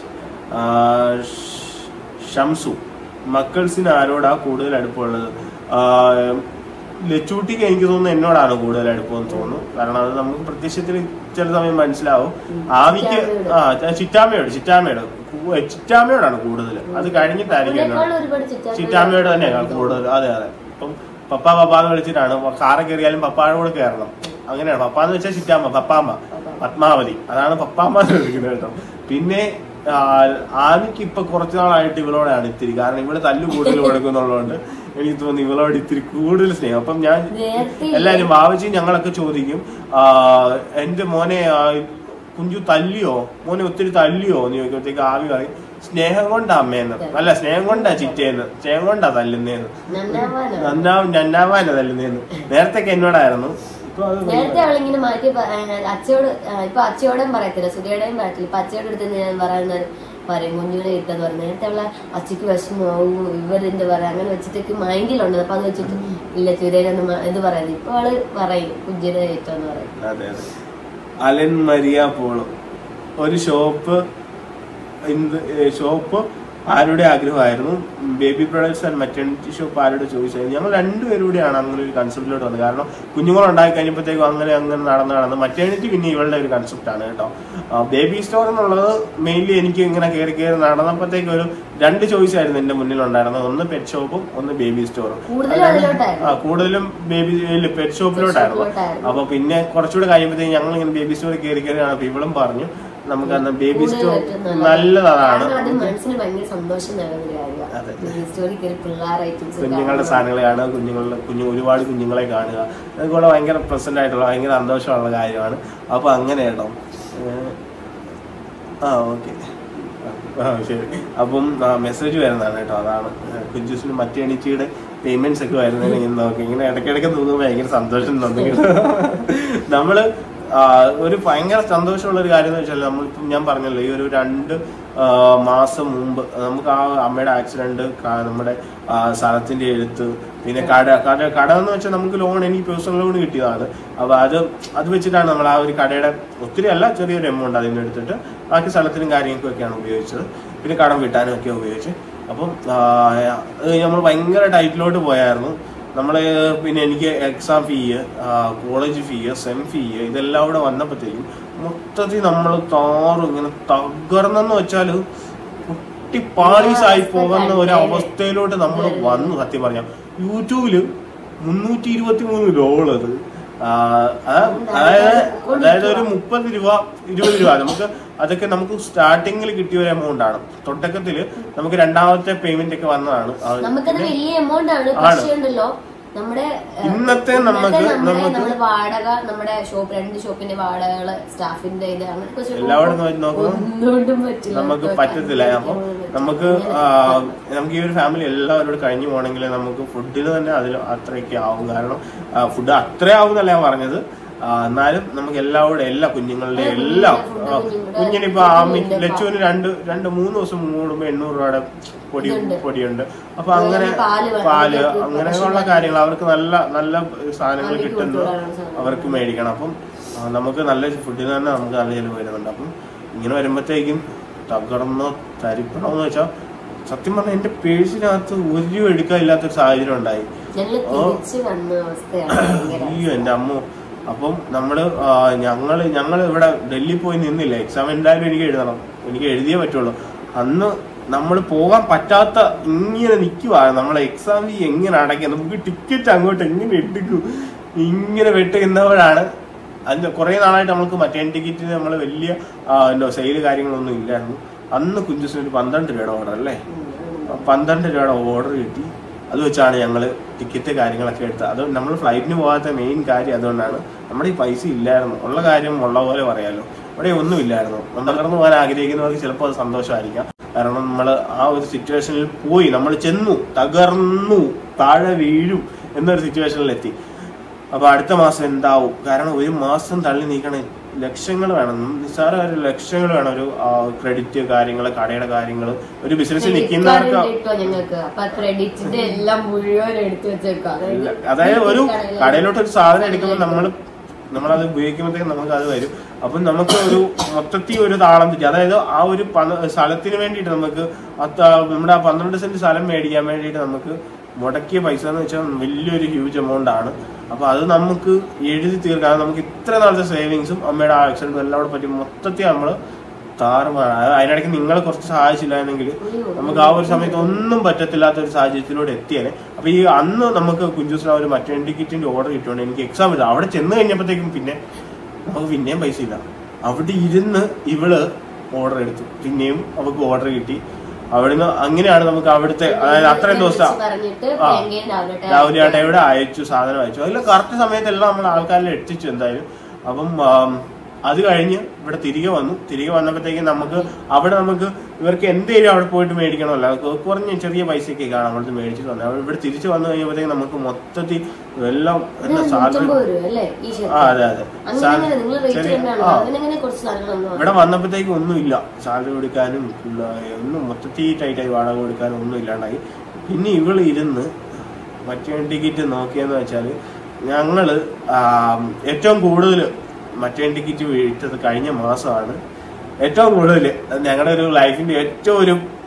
Shamsu മക്കൾസിന് ആരോടാ കൂടുതൽ അടുപ്പമുള്ളത് ആ, ലച്ചൂട്ടിക്ക് എനിക്ക് തോന്നുന്നു എന്നോടാണ് കൂടുതൽ അടുപ്പമെന്ന് തോന്നുന്നു കാരണം അത് നമുക്ക് പ്രത്യക്ഷത്തിൽ ചില സമയം മനസ്സിലാവും ആവിക്ക് ആ ചിറ്റാമ്മയോട് ചിറ്റാമ്മയോട് കൂ- ചിറ്റാമ്മയോടാണ് കൂടുതൽ അത് കഴിഞ്ഞിട്ടായിരിക്കും എന്നോട് ഒരുപാട് ചിറ്റാമ്മയോട് തന്നെയാണ് കൂടുതൽ അതെ അതെ ഇപ്പം പപ്പ പപ്പാന്ന് വിളിച്ചിട്ടാണ് കാറ് കയറിയാലും പപ്പാടെ കൂടെ കയറണം അങ്ങനെയാണ് പപ്പാന്ന് വെച്ചാൽ ചിറ്റാമ്മ പപ്പാമ്മ പത്മാവതി അതാണ് പപ്പാമ്മ എന്ന് വിളിക്കുന്നത് കേട്ടോ പിന്നെ ആ, ആമിക്ക് ഇപ്പൊ കുറച്ചു നാളായിട്ട് ഇവളോടാണ് ഇത്തിരി കാരണം ഇവള് തല്ലു കൂടുതൽ കൊടുക്കുന്നുള്ളതുകൊണ്ട് എനിക്ക് തോന്നുന്നു ഇവളോട് ഇത്തിരി കൂടുതൽ സ്നേഹം അപ്പം ഞാൻ നേരത്തെ എല്ലാരും ബാബുജി ഞങ്ങളൊക്കെ ചോദിക്കും ആ, എന്റെ മോനെ ആ, കുഞ്ചു തല്ലിയോ മോനെ ഒത്തിരി തല്ലിയോ എന്ന് ചോദിക്കുമ്പോഴത്തേക്ക് ആവി പറയും സ്നേഹം കൊണ്ടാ അമ്മേന്ന് അല്ല സ്നേഹം കൊണ്ടാ ചിറ്റേന്ന് സ്നേഹം കൊണ്ടാ തല്ലുന്നേന്ന് നന്നാവാനോ നന്നാവും നന്നാവാനാ തല്ലുന്നേന്ന് നേരത്തെ എന്നോടായിരുന്നു ഇപ്പൊ അത് നേരത്തെ അവളിങ്ങനെ മാറ്റി പ- ആ, അച്ഛയോട് ആ, ഇപ്പൊ അച്ഛയോടും പറയത്തില്ല സുധിയോടെയും പറയത്തില്ല ഇപ്പൊ അച്ഛയോട് എടുത്ത് ഞാൻ പറയുന്നത് പറയും കുഞ്ഞുങ്ങളെ ഇട്ടെന്ന് പറഞ്ഞു നേരത്തെ അവളെ അച്ഛക്ക് വിഷമാവും ഇവരെന്ത് പറയാം അങ്ങനെ വെച്ചിട്ടൊക്കെ മൈൻഡിലുണ്ട് അപ്പൊ അത് വെച്ചിട്ട് ഇല്ല ചുരേനൊന്നും മ- ഇത് പറയുന്നത് ഇപ്പൊ അവള് പറയും കുഞ്ഞിനെ ഏറ്റെന്ന് പറയും അതെ അതെ അലൻ മരിയ പോളോ ഒരു ഷോപ്പ് എന്ത് ഏ, ഷോപ്പ് ആരുടെ ആഗ്രഹമായിരുന്നു baby products and maternity shop ആരുടെ ചോദിച്ചായിരുന്നു ഞങ്ങൾ രണ്ടുപേരും കൂടിയാണ് അങ്ങനെ ഒരു കൺസെപ്റ്റിലോട്ട് വന്നത് കാരണം കുഞ്ഞുങ്ങൾ ഉണ്ടായി കഴിഞ്ഞപ്പോഴത്തേക്കും അങ്ങനെ അങ്ങനെ നടന്ന് നടന്ന് മെറ്റേണിറ്റി പിന്നെ ഇവളുടെ ഒരു കൺസെപ്റ്റാണ് കേട്ടോ ബേബി സ്റ്റോർ എന്നുള്ളത് മെയിൻലി എനിക്ക് ഇങ്ങനെ കയറി കയറി നടന്നപ്പോഴത്തേക്കും ഒരു രണ്ട് ചോയ്സ് ആയിരുന്നു എന്റെ മുന്നിൽ ഉണ്ടായിരുന്നത് ഒന്ന് പെറ്റ് ഷോപ്പും ഒന്ന് ബേബി സ്റ്റോറും കൂടുതലും അതിലോട്ടായിരുന്നു ആ കൂടുതലും ബേബി പെറ്റ് ഷോപ്പിലോട്ടായിരുന്നു ഷോപ്പിലോട്ടായിരുന്നു. അപ്പൊ പിന്നെ കുറച്ചുകൂടെ കഴിയുമ്പോഴത്തേക്കും ഞങ്ങൾ ഇങ്ങനെ ബേബി സ്റ്റോറിൽ കയറി കയറിയാണ് അപ്പൊ ഇവളും പറഞ്ഞു നമുക്ക് അന്ന് ബേബി കൂടുതൽ സ്റ്റോർ പറ്റും നല്ലതാണ് കാരണം അത് മനസ്സിന് ഭയങ്കര സന്തോഷം നൽകുന്ന ഒരു അതെ. കാര്യമാണ് സ്റ്റോറി കയറി പിള്ളേർ ഐറ്റംസ് കുഞ്ഞുങ്ങളുടെ സാധനങ്ങൾ കാണുക കുഞ്ഞുങ്ങളുടെ കുഞ്ഞു ഒരുപാട് കുഞ്ഞുങ്ങളെ കാണുക അതുപോലെ ഭയങ്കര പ്രസന്റ് ആയിട്ടുള്ള ഭയങ്കര സന്തോഷമുള്ള കാര്യമാണ് അപ്പൊ അങ്ങനെ കേട്ടോ ഏഹ്, ആ ഓക്കെ ആ ശരി അപ്പം മെസ്സേജ് വരുന്നതാണ് കേട്ടോ അതാണ് കുഞ്ചുസിന് മറ്റേ എണിച്ചിയുടെ പേയ്മെന്റ്സ് ഒക്കെ വരുന്നതിന് ഇങ്ങനെ നോക്കി ഇങ്ങനെ ഇടയ്ക്കിടയ്ക്ക് തോന്നുമ്പോൾ ഭയങ്കര സന്തോഷം തോന്നുന്നു നമ്മള് ആ, ഒരു ഭയങ്കര സന്തോഷമുള്ള ഒരു കാര്യം എന്ന് വെച്ചാൽ നമ്മളിപ്പം ഞാൻ പറഞ്ഞല്ലോ ഈ ഒരു രണ്ട് ആ, മാസം മുമ്പ് നമുക്ക് ആ അമ്മയുടെ ആക്സിഡന്റ് നമ്മുടെ ആ, സ്ഥലത്തിന്റെ എഴുത്ത് പിന്നെ കട കട കട എന്ന് വെച്ചാൽ നമുക്ക് ലോൺ എനിക്ക് പേഴ്സണൽ ലോൺ കിട്ടിയതാണ് അപ്പൊ അത് അത് വെച്ചിട്ടാണ് നമ്മൾ ആ ഒരു കടയുടെ ഒത്തിരി അല്ല ചെറിയൊരു എമൗണ്ട് അതിന് എടുത്തിട്ട് ബാക്കി സ്ഥലത്തിനും കാര്യങ്ങൾക്കും ഒക്കെയാണ് ഉപയോഗിച്ചത് പിന്നെ കടം വിട്ടാനും ഒക്കെ ഉപയോഗിച്ച് അപ്പം നമ്മൾ ഭയങ്കര ടൈറ്റിലോട്ട് പോയായിരുന്നു നമ്മൾ പിന്നെ എനിക്ക് exam fee college fee sem fee ഇതെല്ലാം കൂടെ വന്നപ്പോഴത്തേക്കും മൊത്തത്തിൽ നമ്മൾ താറും ഇങ്ങനെ തകർന്നെന്ന് വെച്ചാൽ കുട്ടി പാളീസായി പോകുന്ന ഒരു അവസ്ഥയിലോട്ട് നമ്മൾ വന്നു സത്യം പറഞ്ഞാൽ യൂട്യൂബില് മുന്നൂറ്റി ഇരുപത്തി മൂന്ന് രോളത് അതായത് അതായത് ഒരു മുപ്പത് രൂപ ഇരുപത് രൂപ നമുക്ക് അതൊക്കെ നമുക്ക് സ്റ്റാർട്ടിങ്ങിൽ കിട്ടിയ ഒരു എമൗണ്ട് ആണ് തുടക്കത്തില് നമുക്ക് രണ്ടാമത്തെ പേയ്മെന്റ് ഒക്കെ വന്നതാണ് ആ, നമുക്കത് പിന്നെ വലിയ എമൗണ്ട് ആണ് ആണ്. പക്ഷേ ഉണ്ടല്ലോ നമ്മുടെ ഏഹ്, ഇന്നത്തെ നമുക്ക് ഇന്നത്തെ നമ്മുടെ നമുക്ക് നമ്മുടെ വാടക നമ്മുടെ ഷോപ്പ് രണ്ട് ഷോപ്പിന്റെ വാടകകള് സ്റ്റാഫിന്റെ ഇത് അങ്ങനത്തെ വെച്ച് എല്ലാവരും നോക്കുമ്പോ നോക്കുമ്പോൾ ഒന്നുകൊണ്ടും പറ്റില്ല നമുക്ക് പറ്റത്തില്ല അപ്പൊ നമുക്ക് ആ, നമുക്ക് ഈ ഒരു ഫാമിലി എല്ലാവരോട് കഴിഞ്ഞു പോകണമെങ്കിൽ നമുക്ക് ഫുഡിന് തന്നെ അതിൽ അത്രയൊക്കെ ആവും കാരണം ഫുഡ് അത്രയാവും എന്നല്ല ഞാൻ പറഞ്ഞത് ആ, എന്നാലും നമുക്ക് എല്ലാവരുടെ എല്ലാ കുഞ്ഞുങ്ങളുടെ ആ, എല്ലാം കുഞ്ഞിന്റെ ആ, കുഞ്ഞുങ്ങളുടെ കുഞ്ഞിനിപ്പോ ആ മി- കുഞ്ഞിന്റെ ലച്ചുവിന് രണ്ട് രണ്ട് മൂന്ന് ദിവസം കൂടുമ്പോ എണ്ണൂറ് രൂപയുടെ പൊടി ഇതുണ്ട്. പൊടിയുണ്ട് അപ്പൊ അതുപോലെ അങ്ങനെ പാല് വേണം, പാല് ഇതൊക്കെ അങ്ങനെയുള്ള പശു കാര്യങ്ങൾ അവർക്ക് നല്ല നല്ല സാധനങ്ങൾ അവർക്ക് കിട്ടുന്നു കൊടുത്തുവിടാനുള്ള സാധനം. അവർക്ക് മേടിക്കണം അപ്പം ആ, നമുക്ക് നല്ല ഫുഡിന് തന്നെ നമുക്ക് നല്ല ചിലവ് വരുന്നുണ്ട് അപ്പം ഇങ്ങനെ വരുമ്പോഴത്തേക്കും തകർന്നോ തരിപ്പണമെന്ന് വെച്ചാൽ സത്യം പറഞ്ഞാൽ എന്റെ പേഴ്സിനകത്ത് ഒരു രൂപ എടുക്കാനില്ലാത്തൊരു സാഹചര്യം ഉണ്ടായി ഞങ്ങള് തിരിച്ചു വന്ന അവസ്ഥയാണ് ഭയങ്കര അയ്യോ എന്റെ അമ്മ അപ്പം നമ്മള് ആ, ഞങ്ങള് ഞങ്ങൾ ഇവിടെ ഡൽഹി പോയി നിന്നില്ല എക്സാം എന്തായാലും എനിക്ക് എഴുതണം എനിക്ക് എഴുതിയേ പറ്റുള്ളൂ അന്ന് നമ്മൾ പോകാൻ പറ്റാത്ത ഇങ്ങനെ നിൽക്കുവാ നമ്മളെ എക്സാം ഫീ എങ്ങനെ അടയ്ക്കാം നമുക്ക് ടിക്കറ്റ് അങ്ങോട്ട് എങ്ങനെ എടുക്കും ഇങ്ങനെ വെട്ടുന്നവരാണ് അതിന് കുറെ നാളായിട്ട് നമുക്ക് മറ്റേ ടിക്കറ്റിന് നമ്മൾ വലിയ സെയില് കാര്യങ്ങളൊന്നും ഇല്ലായിരുന്നു അന്ന് കുഞ്ചുസിന് ഒരു പന്ത്രണ്ട് രൂപയുടെ ഓർഡർ അല്ലേ പന്ത്രണ്ട് രൂപയുടെ ഓർഡർ കിട്ടി അത് വെച്ചാണ് ഞങ്ങൾ ടിക്കറ്റ് കാര്യങ്ങളൊക്കെ എടുത്തത് അത് നമ്മൾ ഫ്ലൈറ്റിന് പോകാത്ത മെയിൻ കാര്യം അതുകൊണ്ടാണ് നമ്മുടെ ഈ പൈസ ഇല്ലായിരുന്നു ഉള്ള കാര്യം ഉള്ള പോലെ പറയാലോ ഇവിടെ ഒന്നും ഇല്ലായിരുന്നു നമ്മൾ തകർന്നു പോകാൻ ആഗ്രഹിക്കുന്നവർക്ക് ചിലപ്പോൾ അത് സന്തോഷമായിരിക്കാം കാരണം നമ്മൾ ആ ഒരു സിറ്റുവേഷനിൽ പോയി നമ്മൾ ചെന്നു തകർന്നു താഴെ വീഴും എന്നൊരു സിറ്റുവേഷനിൽ എത്തി അപ്പൊ അടുത്ത മാസം എന്താവും കാരണം ഒരു മാസം തള്ളി നീക്കണേ ലക്ഷങ്ങൾ വേണം നിസ്സാര കാര്യം ലക്ഷങ്ങൾ വേണം ഒരു ക്രെഡിറ്റ് കാര്യങ്ങൾ കടയുടെ കാര്യങ്ങൾ ഒരു ബിസിനസ് നിൽക്കുന്നവർക്ക് കിട്ടോ ഞങ്ങൾക്ക് അപ്പൊ ക്രെഡിറ്റിന്റെ എല്ലാം മുഴുവൻ എടുത്തു വെച്ചേക്കാം ഇല്ല. അതായത് ഒരു കടയിലോട്ട് ഒരു സാധനം എടുക്കുമ്പോൾ നമ്മൾ നമ്മളത് ഉപയോഗിക്കുമ്പോഴത്തേക്കും നമുക്ക് അത് വരും അപ്പം നമുക്ക് ഒരു മൊത്തത്തിൽ ഒരു താളം തെറ്റി അതായത് ആ ഒരു പണ- സ്ഥലത്തിന് വേണ്ടിയിട്ട് നമുക്ക് അത്ത- നമ്മുടെ ആ പന്ത്രണ്ട് സെന്റ് സ്ഥലം മേടിക്കാൻ വേണ്ടിയിട്ട് നമുക്ക് മുടക്കിയ പൈസ എന്ന് വെച്ചാൽ വലിയൊരു ഹ്യൂജ് എമൗണ്ട് ആണ് അപ്പൊ അത് നമുക്ക് എഴുതി തീർക്കാൻ നമുക്ക് ഇത്ര നാളത്തെ സേവിങ്സും അമ്മയുടെ ആക്സിഡന്റും എല്ലാം കൂടെ പറ്റി മൊത്തത്തിൽ നമ്മൾ താറുമാറാണ് അത് അതിനിടയ്ക്ക് നിങ്ങളെ കുറച്ച് സഹായിച്ചില്ലായിരുന്നെങ്കിൽ നമുക്ക് ആ ഒരു സമയത്ത് ഒന്നും പറ്റത്തില്ലാത്ത ഒരു സാഹചര്യത്തിലൂടെ എത്തിയേനെ അപ്പൊ ഈ അന്ന് നമുക്ക് കുഞ്ചൂസിന് ആ ഒരു മറ്റേ ടിക്കറ്റിന്റെ ഓർഡർ കിട്ടുകൊണ്ട് എനിക്ക് എക്സാം എഴുതാം അവിടെ ചെന്ന് കഴിഞ്ഞപ്പോഴത്തേക്കും പിന്നെ നമുക്ക് പിന്നെയും പൈസ ഇല്ല അവിടെ ഇരുന്ന് ഇവള് ഓർഡർ എടുത്തു പിന്നെയും അവൾക്ക് ഓർഡർ കിട്ടി അവിടുന്ന് അങ്ങനെയാണ് നമുക്ക് അവിടുത്തെ അതായത് അത്രയും ദിവസം പറഞ്ഞിട്ട് ആ. പ്രിയങ്കയും രാവിലെ രാവിലെ ആട്ടയുടെ അയച്ചു സാധനം അയച്ചു അതിൽ കറക്റ്റ് സമയത്തെല്ലാം നമ്മൾ ആൾക്കാരിൽ എത്തിച്ചു എന്തായാലും അപ്പം ആം, അത് കഴിഞ്ഞ് ഇവിടെ തിരികെ വന്നു തിരികെ വന്നപ്പോഴത്തേക്കും നമുക്ക് അവിടെ നമുക്ക് ഇവർക്ക് എന്തെങ്കിലും അവിടെ പോയിട്ട് മേടിക്കണമല്ലോ അത് കുറഞ്ഞ ചെറിയ പൈസയൊക്കെ കാണാം അവിടുത്തെ മേടിച്ചിട്ട് വന്നത് അവിടെ ഇവിടെ തിരിച്ചു വന്നു കഴിഞ്ഞപ്പോഴത്തേക്കും നമുക്ക് മൊത്തത്തിൽ എല്ലാം എന്താ സാലറി നൂറ്റമ്പത് രൂപ അല്ലേ ഈ ഷർട്ട് ആ അതെ അതെ അങ്ങനെ സാ- അങ്ങനെ നിങ്ങൾ റേറ്റ് ചെറിയ- കണ്ടാണോ ആ. അങ്ങനെ അങ്ങനെ കുറച്ച് സാധനങ്ങളൊന്നും ഇവിടെ വന്നപ്പോഴത്തേക്കും ഒന്നുമില്ല സാലറി കൊടുക്കാനും ഉള്ള ഒന്നും മൊത്തത്തിൽ ടൈറ്റായി വാടക കൊടുക്കാനും ഒന്നും ഇല്ലാണ്ടായി പിന്നെ ഇവള് ഇരുന്ന് മറ്റേ ടിക്കറ്റ് നോക്കിയെന്ന് വെച്ചാല് ഞങ്ങള് ആം, ഏറ്റവും കൂടുതൽ മറ്റേ ടിക്കറ്റ് വിറ്റത് കഴിഞ്ഞ മാസമാണ് ഏറ്റവും കൂടുതൽ ഞങ്ങളുടെ ഒരു ലൈഫിന്റെ ഏറ്റവും ഒരു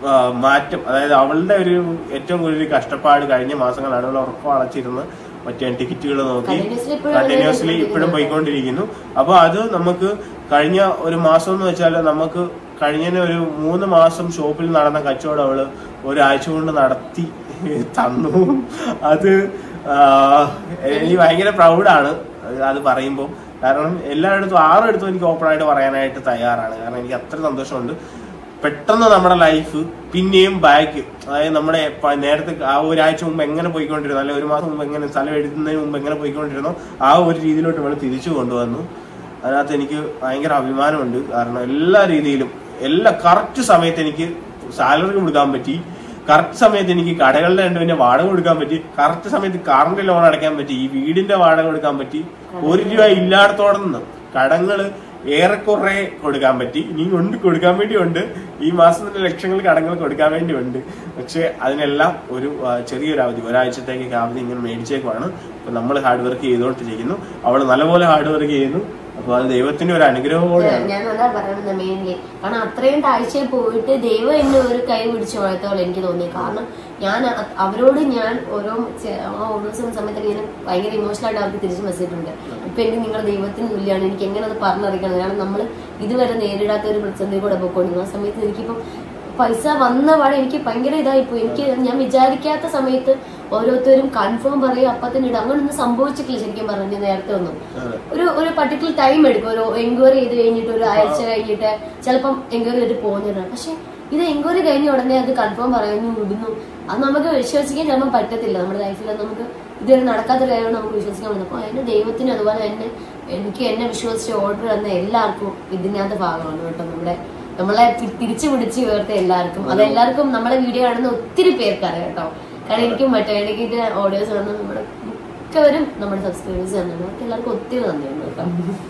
ആ, മാറ്റം അതായത് അവളുടെ ഒരു ഏറ്റവും കൂടുതൽ കഷ്ടപ്പാട് കഴിഞ്ഞ മാസങ്ങളാണ് അവൾ ഉറക്കം അളച്ചിരുന്ന് മറ്റേ ടിക്കറ്റുകൾ നോക്കി Continuously ഇപ്പോഴും കണ്ടിന്യൂസ്ലി അങ്ങനെ ഇപ്പോഴും പോയിക്കൊണ്ടിരിക്കുന്നു അപ്പൊ അത് നമുക്ക് കഴിഞ്ഞ ഒരു മാസം എന്ന് വെച്ചാൽ നമുക്ക് കഴിഞ്ഞ ഒരു മൂന്ന് മാസം ഷോപ്പിൽ നടന്ന കച്ചവടം അവള് ഒരാഴ്ച കൊണ്ട് നടത്തി തന്നു അത് ആ, എനിക്ക് ഭയങ്കര പ്രൗഡാണ് അത് പറയുമ്പോൾ കാരണം എല്ലായിടത്തും ആറിടത്തും എനിക്ക് ഓപ്പൺ ആയിട്ട് പറയാനായിട്ട് തയ്യാറാണ് കാരണം എനിക്ക് അത്ര സന്തോഷമുണ്ട് പെട്ടെന്ന് നമ്മുടെ ലൈഫ് പിന്നെയും ബാക്ക് അതായത് നമ്മുടെ പ- നേരത്തെ ആ ഒരാഴ്ച മുമ്പ് എങ്ങനെ പോയിക്കൊണ്ടിരുന്നു അല്ലെ ഒരു മാസം മുമ്പ് എങ്ങനെ സ്ഥലം എഴുതുന്നതിന് മുമ്പ് എങ്ങനെ പോയിക്കൊണ്ടിരുന്നോ ആ ഒരു രീതിയിലോട്ട് നമ്മൾ തിരിച്ചു കൊണ്ടുവന്നു അതിനകത്ത് എനിക്ക് ഭയങ്കര അഭിമാനമുണ്ട് കാരണം എല്ലാ രീതിയിലും എല്ലാ കറക്റ്റ് സമയത്ത് എനിക്ക് സാലറി കൊടുക്കാൻ പറ്റി കറക്റ്റ് സമയത്ത് എനിക്ക് കടകളുടെ രണ്ട് പിന്നെ വാടക കൊടുക്കാൻ പറ്റി കറക്റ്റ് സമയത്ത് കാറിന്റെ ലോൺ അടയ്ക്കാൻ പറ്റി ഈ വീടിന്റെ വാടക കൊടുക്കാൻ പറ്റി ഒരു രൂപ ഇല്ലാടത്തോടെ നിന്ന് കടങ്ങള് ഏറെക്കുറെ കൊടുക്കാൻ പറ്റി ഇനി ഉണ്ട് കൊടുക്കാൻ വേണ്ടി ഉണ്ട് ഈ മാസം തന്നെ ലക്ഷങ്ങൾ കടങ്ങൾ കൊടുക്കാൻ വേണ്ടി ഉണ്ട് പക്ഷെ അതിനെല്ലാം ഒരു ആ, ചെറിയൊരു അവധി ഒരാഴ്ചത്തേക്ക് അവധി ഇങ്ങനെ മേടിച്ചേക്കുവാണ് അപ്പൊ നമ്മൾ ഹാർഡ് വർക്ക് ചെയ്തുകൊണ്ടിരിക്കുന്നു അവൾ നല്ലപോലെ ഹാർഡ് വർക്ക് ചെയ്യുന്നു അപ്പൊ അത് ദൈവത്തിന്റെ ഒരു അനുഗ്രഹത്തോടെയാണ് ഞാൻ അതാ പറയുന്നത് മെയിൻലി കാരണം അത്രയും താഴ്ചയിൽ പോയിട്ട് ദൈവം എന്നെ ഒരു കൈ പിടിച്ച് വളർത്തോളം എനിക്ക് തോന്നി കാരണം ഞാൻ അ- അവരോട് ഞാൻ ഓരോ ചെ- ആ ഓരോ ദിവസം സമയത്ത് ഇങ്ങനെ ഭയങ്കര ഇമോഷണൽ ആയിട്ട് അവർക്ക് തിരിച്ചു മെസ്സേജ് ഉണ്ട് ഇപ്പൊ എനിക്ക് നിങ്ങളുടെ ദൈവത്തിന് തുല്യമാണ് എനിക്ക് എങ്ങനെ അത് പറഞ്ഞറിയിക്കണം കാരണം നമ്മൾ ഇതുവരെ നേരിടാത്ത ഒരു പ്രതിസന്ധി കൂടെ പോയിക്കൊണ്ടിരുന്നു ആ സമയത്ത് എനിക്കിപ്പം പൈസ വന്ന പാടെ എനിക്ക് ഭയങ്കര ഇതായിപ്പോയി എനിക്ക് ഞാൻ വിചാരിക്കാത്ത സമയത്ത് ഓരോരുത്തരും കൺഫേം പറയും അപ്പൊ തന്നെ ഇടും അങ്ങനൊന്നും സംഭവിച്ചിട്ടില്ല ശരിക്കും പറഞ്ഞു നേരത്തെ ഒന്നും അതെ. ഒരു ഒരു പർട്ടിക്കുലർ ടൈം എടുക്കും ഒരു എൻക്വയറി ചെയ്ത് കഴിഞ്ഞിട്ട് ഒരു ആഴ്ച കഴിഞ്ഞിട്ട് ചിലപ്പം എൻക്വയറി ചെയ്തിട്ട് പോകുന്നതാണ് പക്ഷെ ഇത് എൻക്വയറി കഴിഞ്ഞ ഉടനെ അത് കൺഫേം പറയുന്നു ഇടുന്നു അത് നമുക്ക് വിശ്വസിക്കാൻ ചിലപ്പോൾ പറ്റത്തില്ല നമ്മുടെ ലൈഫിൽ നമുക്ക് ഇതുവരെ നടക്കാത്ത കാര്യമാണ് നമുക്ക് വിശ്വസിക്കാൻ പറ്റുന്നത് അപ്പോൾ അതിന്റെ ദൈവത്തിന് അതുപോലെ തന്നെ എനിക്ക് എന്നെ വിശ്വസിച്ച് ഓർഡർ തന്ന എല്ലാവർക്കും ഇതിനകത്ത് ഭാഗമാണ് കേട്ടോ നമ്മുടെ നമ്മളെ തി- തിരിച്ചു പിടിച്ച് ഉയർത്ത എല്ലാവർക്കും അത് എല്ലാവർക്കും നമ്മളെ വീഡിയോ കാണുന്ന ഒത്തിരി പേർക്ക് അറിയാം കേട്ടോ കാരണം എനിക്കും മറ്റേ എനിക്ക് ഇത് ഓഡിയോസ് കാണുന്ന നമ്മുടെ മിക്കവരും നമ്മുടെ സബ്സ്ക്രൈബേഴ്സ് തന്നെയാണ് അവർക്ക് എല്ലാവർക്കും ഒത്തിരി നന്ദിയുണ്ട് കേട്ടോ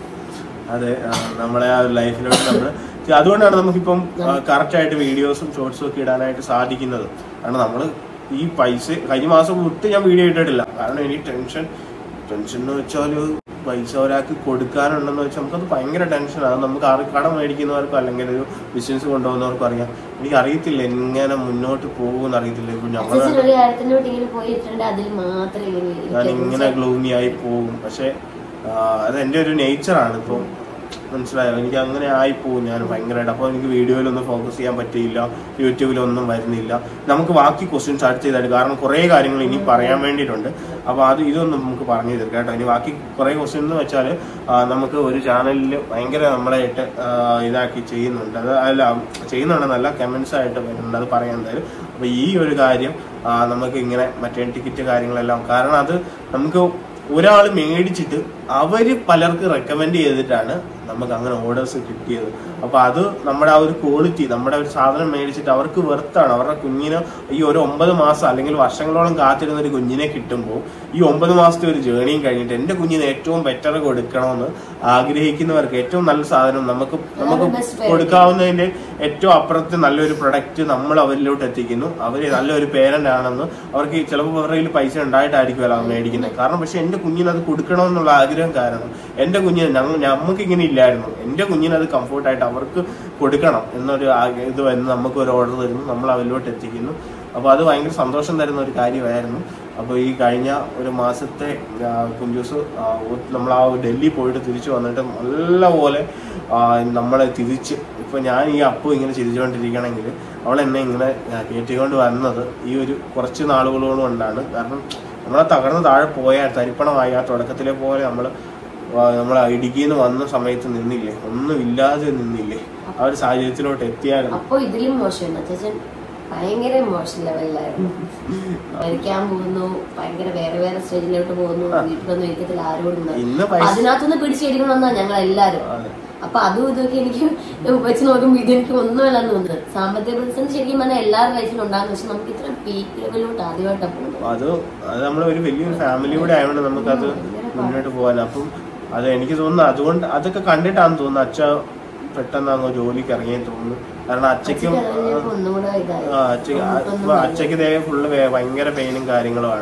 അതെ ആ, നമ്മളെ ആ ലൈഫിലോട്ട് നമ്മൾ അതുകൊണ്ടാണ് നമുക്കിപ്പം കറക്റ്റ് ആയിട്ട് വീഡിയോസും ഷോർട്സും ഒക്കെ ഇടാനായിട്ട് സാധിക്കുന്നത് കാരണം നമ്മൾ ഈ പൈസ കഴിഞ്ഞ മാസം വിട്ട് ഞാൻ വീഡിയോ ഇട്ടിട്ടില്ല കാരണം എനിക്ക് ടെൻഷൻ ടെൻഷൻ എന്ന് വെച്ചാൽ പൈസ ഒരാൾക്ക് കൊടുക്കാനുണ്ടെന്ന് വെച്ചാൽ നമുക്കത് ഭയങ്കര ടെൻഷനാണ് നമുക്ക് ആറ് കടം മേടിക്കുന്നവർക്കോ അല്ലെങ്കിൽ ഒരു ബിസിനസ് കൊണ്ടുപോകുന്നവർക്കോ അറിയാം എനിക്ക് അറിയത്തില്ല എങ്ങനെ മുന്നോട്ട് പോകുമെന്ന് അറിയത്തില്ല ഇപ്പൊ ഞങ്ങൾ അച്ഛൻ ഒരു കാര്യത്തിനോട്ട് ഇങ്ങനെ പോയിട്ടുണ്ട് അതിൽ മാത്രം ഇങ്ങനെ ഞാൻ ഇരിക്കുന്നു. ഇങ്ങനെ ഗ്ലൂമി ആയി പോകും പക്ഷെ ആ, അത് എൻ്റെ ഒരു നേച്ചറാണ് ഇപ്പം മനസ്സിലായോ എനിക്ക് അങ്ങനെ ആയി പോകും ഞാൻ ഭയങ്കരമായിട്ട് അപ്പോൾ എനിക്ക് വീഡിയോയിലൊന്നും ഫോക്കസ് ചെയ്യാൻ പറ്റിയില്ല യൂട്യൂബിലൊന്നും വരുന്നില്ല നമുക്ക് ബാക്കി ക്വസ്റ്റ്യൻസ് അടുത്ത് ചെയ്തായിട്ട് കാരണം കുറേ കാര്യങ്ങൾ ഇനി പറയാൻ വേണ്ടിയിട്ടുണ്ട് അപ്പോൾ അത് ഇതൊന്നും നമുക്ക് പറഞ്ഞു തീർക്കാം കേട്ടോ ഇനി ബാക്കി കുറേ ക്വസ്റ്റ്യൻ എന്ന് വെച്ചാൽ നമുക്ക് ഒരു ചാനലിൽ ഭയങ്കര നമ്മളായിട്ട് ആ, ഇതാക്കി ചെയ്യുന്നുണ്ട് അത് അല്ല ചെയ്യുന്നുണ്ടെന്നല്ല കമൻസ് ആയിട്ട് വരുന്നുണ്ട് അത് പറയാൻ എന്തായാലും അപ്പോൾ ഈ ഒരു കാര്യം ആ, നമുക്ക് ഇങ്ങനെ മറ്റേ ടിക്കറ്റ് കാര്യങ്ങളെല്ലാം കാരണം അത് നമുക്ക് ഒരാൾ മേടിച്ചിട്ട് അവര് പലർക്ക് റെക്കമെൻഡ് ചെയ്തിട്ടാണ് നമുക്ക് അങ്ങനെ ഓർഡേഴ്സ് കിട്ടിയത് അപ്പൊ അത് നമ്മുടെ ആ ഒരു ക്വാളിറ്റി നമ്മുടെ ഒരു സാധനം മേടിച്ചിട്ട് അവർക്ക് വെർത്താണ് അവരുടെ കുഞ്ഞിന് ഈ ഒരു ഒമ്പത് മാസം അല്ലെങ്കിൽ വർഷങ്ങളോളം കാത്തിരുന്ന ഒരു കുഞ്ഞിനെ കിട്ടുമ്പോൾ ഈ ഒമ്പത് മാസത്തെ ഒരു ജേണിയും കഴിഞ്ഞിട്ട് എന്റെ കുഞ്ഞിന് ഏറ്റവും ബെറ്റർ കൊടുക്കണമെന്ന് ആഗ്രഹിക്കുന്നവർക്ക് ഏറ്റവും നല്ല സാധനം നമുക്ക് നമുക്ക് best parent. കൊടുക്കാവുന്നതിന്റെ ഏറ്റവും അപ്പുറത്ത് നല്ലൊരു പ്രൊഡക്റ്റ് നമ്മൾ അവരിലോട്ട് എത്തിക്കുന്നു അവര് നല്ലൊരു പേരന്റ് ആണെന്ന് അവർക്ക് ചിലപ്പോൾ അവരുടെ കയ്യിൽ പൈസ ഉണ്ടായിട്ടായിരിക്കുമല്ലോ അത് മേടിക്കുന്നത് കാരണം പക്ഷെ എന്റെ കുഞ്ഞിന് അത് കൊടുക്കണമെന്നുള്ള ആഗ്രഹം കാരണം എന്റെ കുഞ്ഞിന് ഞങ്ങൾ നമുക്ക് ഇങ്ങനെ ഇല്ലായിരുന്നു എന്റെ കുഞ്ഞിന് അത് കംഫർട്ടായിട്ട് അവർക്ക് കൊടുക്കണം എന്നൊരു ആഗ്ര- ഇത് വരുന്നു നമുക്ക് ഒരു ഓർഡർ തരുന്നു നമ്മൾ അവരിലോട്ട് എത്തിക്കുന്നു അപ്പൊ അത് ഭയങ്കര സന്തോഷം തരുന്ന ഒരു കാര്യമായിരുന്നു അപ്പോൾ ഈ കഴിഞ്ഞ ഒരു മാസത്തെ ആ, കുഞ്ചൂസ് ആ, ഒ- നമ്മൾ ആ ഡൽഹി പോയിട്ട് തിരിച്ചു വന്നിട്ട് നല്ലപോലെ ആ, നമ്മളെ തിരിച്ച് ഇപ്പൊ ഞാൻ ഈ അപ്പു ഇങ്ങനെ ചിരിച്ചുകൊണ്ടിരിക്കണമെങ്കിൽ അവൾ എന്നെ ഇങ്ങനെ ആ, കയറ്റിക്കൊണ്ട് വന്നത് ഈ ഒരു കുറച്ച് നാളുകൾ കൊണ്ടാണ് കാരണം നമ്മളെ തകർന്ന് താഴെ പോയ തരിപ്പണമായി ആ തുടക്കത്തിലെ പോലെ നമ്മൾ നമ്മൾ ഇടുക്കിയിൽ നിന്ന് വന്ന സമയത്ത് നിന്നില്ലേ ഒന്നും ഇല്ലാതെ നിന്നില്ലേ ആ ഒരു സാഹചര്യത്തിലോട്ട് എത്തിയായിരുന്നു അപ്പൊ ഇതിലും മോശമാണ് അച്ഛൻ ഭയങ്കര മോശം ലെവലിലായിരുന്നു മരിക്കാൻ പോകുന്നു ഭയങ്കര വേറെ വേറെ സ്റ്റേജിലോട്ട് പോകുന്നു വീട്ടിലൊന്നും ഇരിക്കത്തില്ല ആരോടും ഇല്ല. ഇന്ന് അപ്പൊ പൈസ അതിനകത്തുനിന്ന് പിടിച്ചെടുക്കണമെന്നാ ഞങ്ങൾ എല്ലാരും അതെ. അപ്പൊ അതും ഇതൊക്കെ എനിക്ക് വെച്ച് നോക്കുമ്പോൾ ഇത് എനിക്ക് ഒന്നുമല്ലെന്ന് തോന്നുന്നത് സാമ്പത്തിക പ്രതിസന്ധി ശരിക്കും പറഞ്ഞാൽ എല്ലാവരുടെ ലൈഫിലും ഉണ്ടാകുന്നു പക്ഷെ നമുക്ക് ഇത്ര പീക്ക് ലെവലിലോട്ട് ആദ്യമായിട്ടാണ് പോകുന്നത് അത് അത് നമ്മൾ ഒരു വലിയൊരു ഫാമിലിയുടെ ആയതുകൊണ്ട് നമുക്കത് മുന്നോട്ട് പോകാൻ അപ്പം അത് എനിക്ക് തോന്നുന്നു അതുകൊണ്ട് അതൊക്കെ കണ്ടിട്ടാണ് തോന്നുന്നത് അച്ഛ പെട്ടെന്ന് അങ്ങ് ജോലിക്ക് ഇറങ്ങിയെന്ന് തോന്നുന്നു കാരണം അച്ഛയ്ക്കും അച്ഛക്ക് അത് കഴിഞ്ഞപ്പോ ഒന്നും കൂടെ ഇതായി ആ, അച്ഛ ഇപ്പൊ അച്ഛക്ക് ഇതേ ഫുള്ള് ഭയങ്കര പെയിനും കാര്യങ്ങളുമാണ്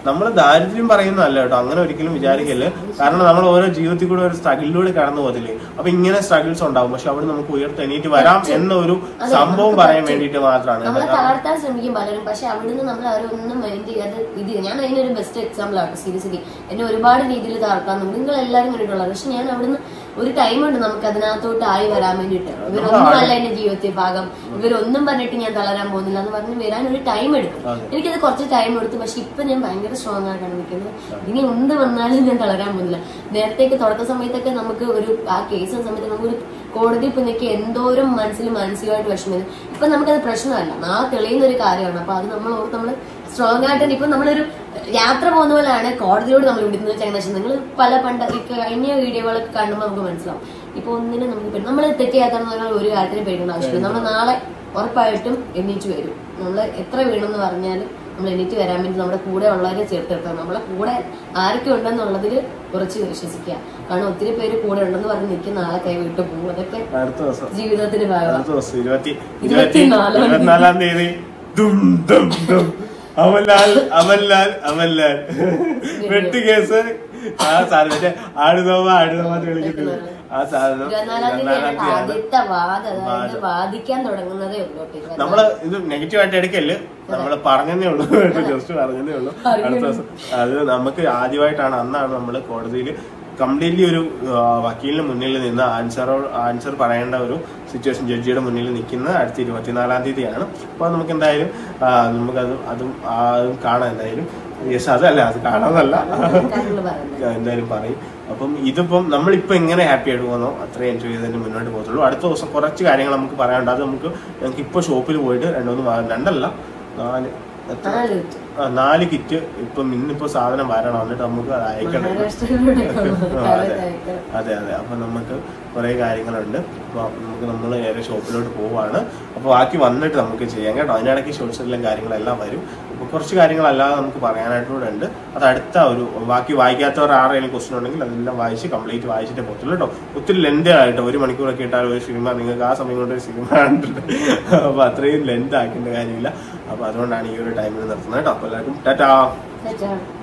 നമ്മൾ ദാരിദ്ര്യം പറയുന്നതല്ല കേട്ടോ അങ്ങനെ ഒരിക്കലും വിചാരിക്കല് കാരണം നമ്മൾ ഓരോ ജീവിതത്തിൽ കൂടെ ഒരു സ്ട്രഗിളിലൂടെ കടന്നു പോകത്തില്ലേ അപ്പൊ ഇങ്ങനെ സ്ട്രഗിൾസ് ഉണ്ടാവും പക്ഷെ അവിടെ നമുക്ക് ഉയർത്തെണീറ്റ് വരാം എന്നൊരു അതെ, സംഭവം നമുക്ക് പറയാൻ പറ്റും. വേണ്ടിയിട്ട് മാത്രമാണ് നമ്മളെ കാരണം തളർത്താൻ ശ്രമിക്കും പലരും പക്ഷെ അവിടുന്ന് നമ്മൾ അവരൊന്നും മൈൻഡ് ചെയ്യാതെ ഇത് ഞാൻ അതിനൊരു ബെസ്റ്റ് എക്സാമ്പിൾ ആട്ടോ സീരിയസ്ലി എന്നെ ഒരുപാട് രീതിയിൽ തളർത്താൻ നോക്കും നിങ്ങൾ എല്ലാവരും കണ്ടിട്ടുള്ളത് പക്ഷെ ഞാൻ അവിടുന്ന് ഒരു ടൈം ഉണ്ട് നമുക്ക് അതിനകത്തോട്ട് ആയി വരാൻ വേണ്ടിയിട്ട് ഇവരൊന്നും അല്ല എന്റെ ജീവിതത്തിൽ ഭാഗം ഇവരൊന്നും പറഞ്ഞിട്ട് ഞാൻ തളരാൻ പോകുന്നില്ല എന്ന് പറഞ്ഞ് വരാൻ ഒരു ടൈം എടുക്കും അതെ. എനിക്കത് കുറച്ച് ടൈം എടുത്തു പക്ഷെ ഇപ്പൊ ഞാൻ ഭയങ്കര സ്ട്രോങ് ആയിട്ടാണ് നിൽക്കുന്നത് ഇനി എന്ത് വന്നാലും ഞാൻ തളരാൻ പോകുന്നില്ല നേരത്തേക്ക് തുടക്ക സമയത്തൊക്കെ നമുക്ക് ഒരു ആ കേസ് സമയത്ത് നമുക്കൊരു കോടതി ഇപ്പൊ നിൽക്കുക എന്തോരം മനസ്സിൽ മാനസികമായിട്ട് വിഷമം ഇപ്പൊ നമുക്കത് പ്രശ്നമല്ല നാ തെളിയുന്ന ഒരു കാര്യമാണ് അപ്പൊ അത് നമ്മൾ ഓർത്ത് നമ്മൾ സ്ട്രോങ് ആയിട്ട് ഇപ്പൊ നമ്മളൊരു യാത്ര പോകുന്ന പോലെയാണ് കോടതിയോട് നമ്മൾ വിടുന്നത് ചങ്ങനാശം നിങ്ങൾ പല പണ്ട് ഈ കഴിഞ്ഞ വീഡിയോകളൊക്കെ കാണുമ്പോൾ നമുക്ക് മനസ്സിലാവും ഇപ്പൊ ഒന്നിനും നമുക്ക് പേടി നമ്മൾ തെറ്റിയാത്താന്ന് പറഞ്ഞാൽ ഒരു കാര്യത്തിന് പേടിക്കേണ്ട ആവശ്യമില്ല നമ്മൾ നാളെ ഉറപ്പായിട്ടും എണീറ്റ് വരും നമ്മൾ എത്ര വീണെന്ന് പറഞ്ഞാലും നമ്മൾ എണീറ്റ് വരാൻ വേണ്ടി നമ്മുടെ കൂടെ ഉള്ളവരെ ചേർത്തെടുക്കണം നമ്മളെ കൂടെ ആരൊക്കെ ഉണ്ടെന്നുള്ളതിൽ കുറച്ച് വിശ്വസിക്കുക കാരണം ഒത്തിരി പേര് കൂടെ ഉണ്ടെന്ന് പറഞ്ഞ് നിൽക്കുന്ന ആളെ കൈ വിട്ടു പോകും അതൊക്കെ അടുത്ത ദിവസം ജീവിതത്തിന്റെ ഭാഗമാണ് അടുത്ത ദിവസം ഇരുപത്തി ഇരുപത്തി ഇരുപത്തിനാലാം തീയതി. ഇരുപത്തിനാലാം തീയതി ദും ദും ദും അമൽലാൽ അമൽലാൽ അമൽലാൽ വെട്ട് കേസ് ആ സാധനം മറ്റേ ആടുതോമ ആടുതോമ എന്ന് വിളിക്കുന്നത് ആ സാധനം ഇരുപത്തിനാലാം ഇരുപത്തിനാലാം തീയതിയാണ് തീയതിയാണ് ആദ്യത്തെ വാദം അതായത് വാദം. വാദിക്കാൻ തുടങ്ങുന്നതേ ഉള്ളൂ കേട്ടോ ഇരുപത്തിനാലാം നമ്മള് ഇത് നെഗറ്റീവ് ആയിട്ട് എടുക്കല് നമ്മള് പറഞ്ഞതേ ഉള്ളൂ ജസ്റ്റ് പറഞ്ഞതേ ഉള്ളൂ അടുത്ത ദിവസം അത് നമുക്ക് ആദ്യമായിട്ടാണ് അന്നാണ് നമ്മൾ കോടതിയിൽ കംപ്ലീറ്റ്ലി ഒരു ആ, വക്കീലിന് മുന്നിൽ നിന്ന് ആൻസറോ ആൻസർ പറയേണ്ട ഒരു സിറ്റുവേഷൻ ജഡ്ജിയുടെ മുന്നിൽ നിൽക്കുന്ന അടുത്ത ഇരുപത്തിനാലാം തീയതിയാണ് അപ്പോൾ നമുക്ക് എന്തായാലും ആ, നമുക്കത് അതും ആ, അതും കാണാം എന്തായാലും യെസ് അതല്ല അത് കാണാന്നല്ല കാര്യങ്ങൾ പറയുന്നത് ഞാൻ എന്തായാലും പറയും അപ്പം ഇതിപ്പം നമ്മളിപ്പോ എങ്ങനെ ഹാപ്പി ആയിട്ട് പോകുന്നോ അത്രയും എൻജോയ് ചെയ്ത് തന്നെ മുന്നോട്ട് പോകത്തുള്ളൂ അടുത്ത ദിവസം കുറച്ച് കാര്യങ്ങൾ നമുക്ക് പറയാനുണ്ട് അത് നമുക്ക് ഞങ്ങൾക്ക് ഇപ്പൊ ഷോപ്പിൽ പോയിട്ട് രണ്ടൊന്ന് വാ- രണ്ടല്ല നാല് എത്ര നാല് കിറ്റ് ആ, നാല് കിറ്റ് ഇപ്പം ഇന്നിപ്പോ സാധനം വരണം എന്നിട്ട് നമുക്ക് അത് അയക്കണം മഹാരാഷ്ട്രയിലൂടെ ആ, അതെ അതെ അതെ അപ്പൊ നമുക്ക് കുറെ കാര്യങ്ങളുണ്ട് അപ്പൊ നമുക്ക് നമ്മൾ നേരെ ഷോപ്പിലോട്ട് പോവാണ് അപ്പൊ ബാക്കി വന്നിട്ട് നമുക്ക് ചെയ്യാം കേട്ടോ അതിനിടയ്ക്ക് ഷോർട്സിലെല്ലാം കാര്യങ്ങളെല്ലാം വരും അപ്പൊ കുറച്ച് കാര്യങ്ങളല്ലാതെ നമുക്ക് പറയാനായിട്ടൂടെ ഉണ്ട് അത് അടുത്ത ഒരു ബാക്കി വായിക്കാത്തവർ ആരെങ്കിലും ക്വസ്റ്റൻ ഉണ്ടെങ്കിൽ അതെല്ലാം വായിച്ച് കംപ്ലീറ്റ് വായിച്ചിട്ടേ പോകത്തുള്ളൂ കേട്ടോ ഒത്തിരി ലെന്ത് ആയിട്ട് ഒരു മണിക്കൂറൊക്കെ ഇട്ടാൽ ഒരു സിനിമ നിങ്ങൾക്ക് ആ സമയം കൊണ്ട് ഒരു സിനിമ കണ്ടിട്ട് അപ്പൊ അത്രയും ലെന്ത് ആക്കേണ്ട കാര്യമില്ല അപ്പൊ അതുകൊണ്ടാണ് ഈ ഒരു ടൈമിൽ നിർത്തുന്നത് കേട്ടോ അപ്പൊ എല്ലാവർക്കും ടാറ്റാ തെറ്റാണ്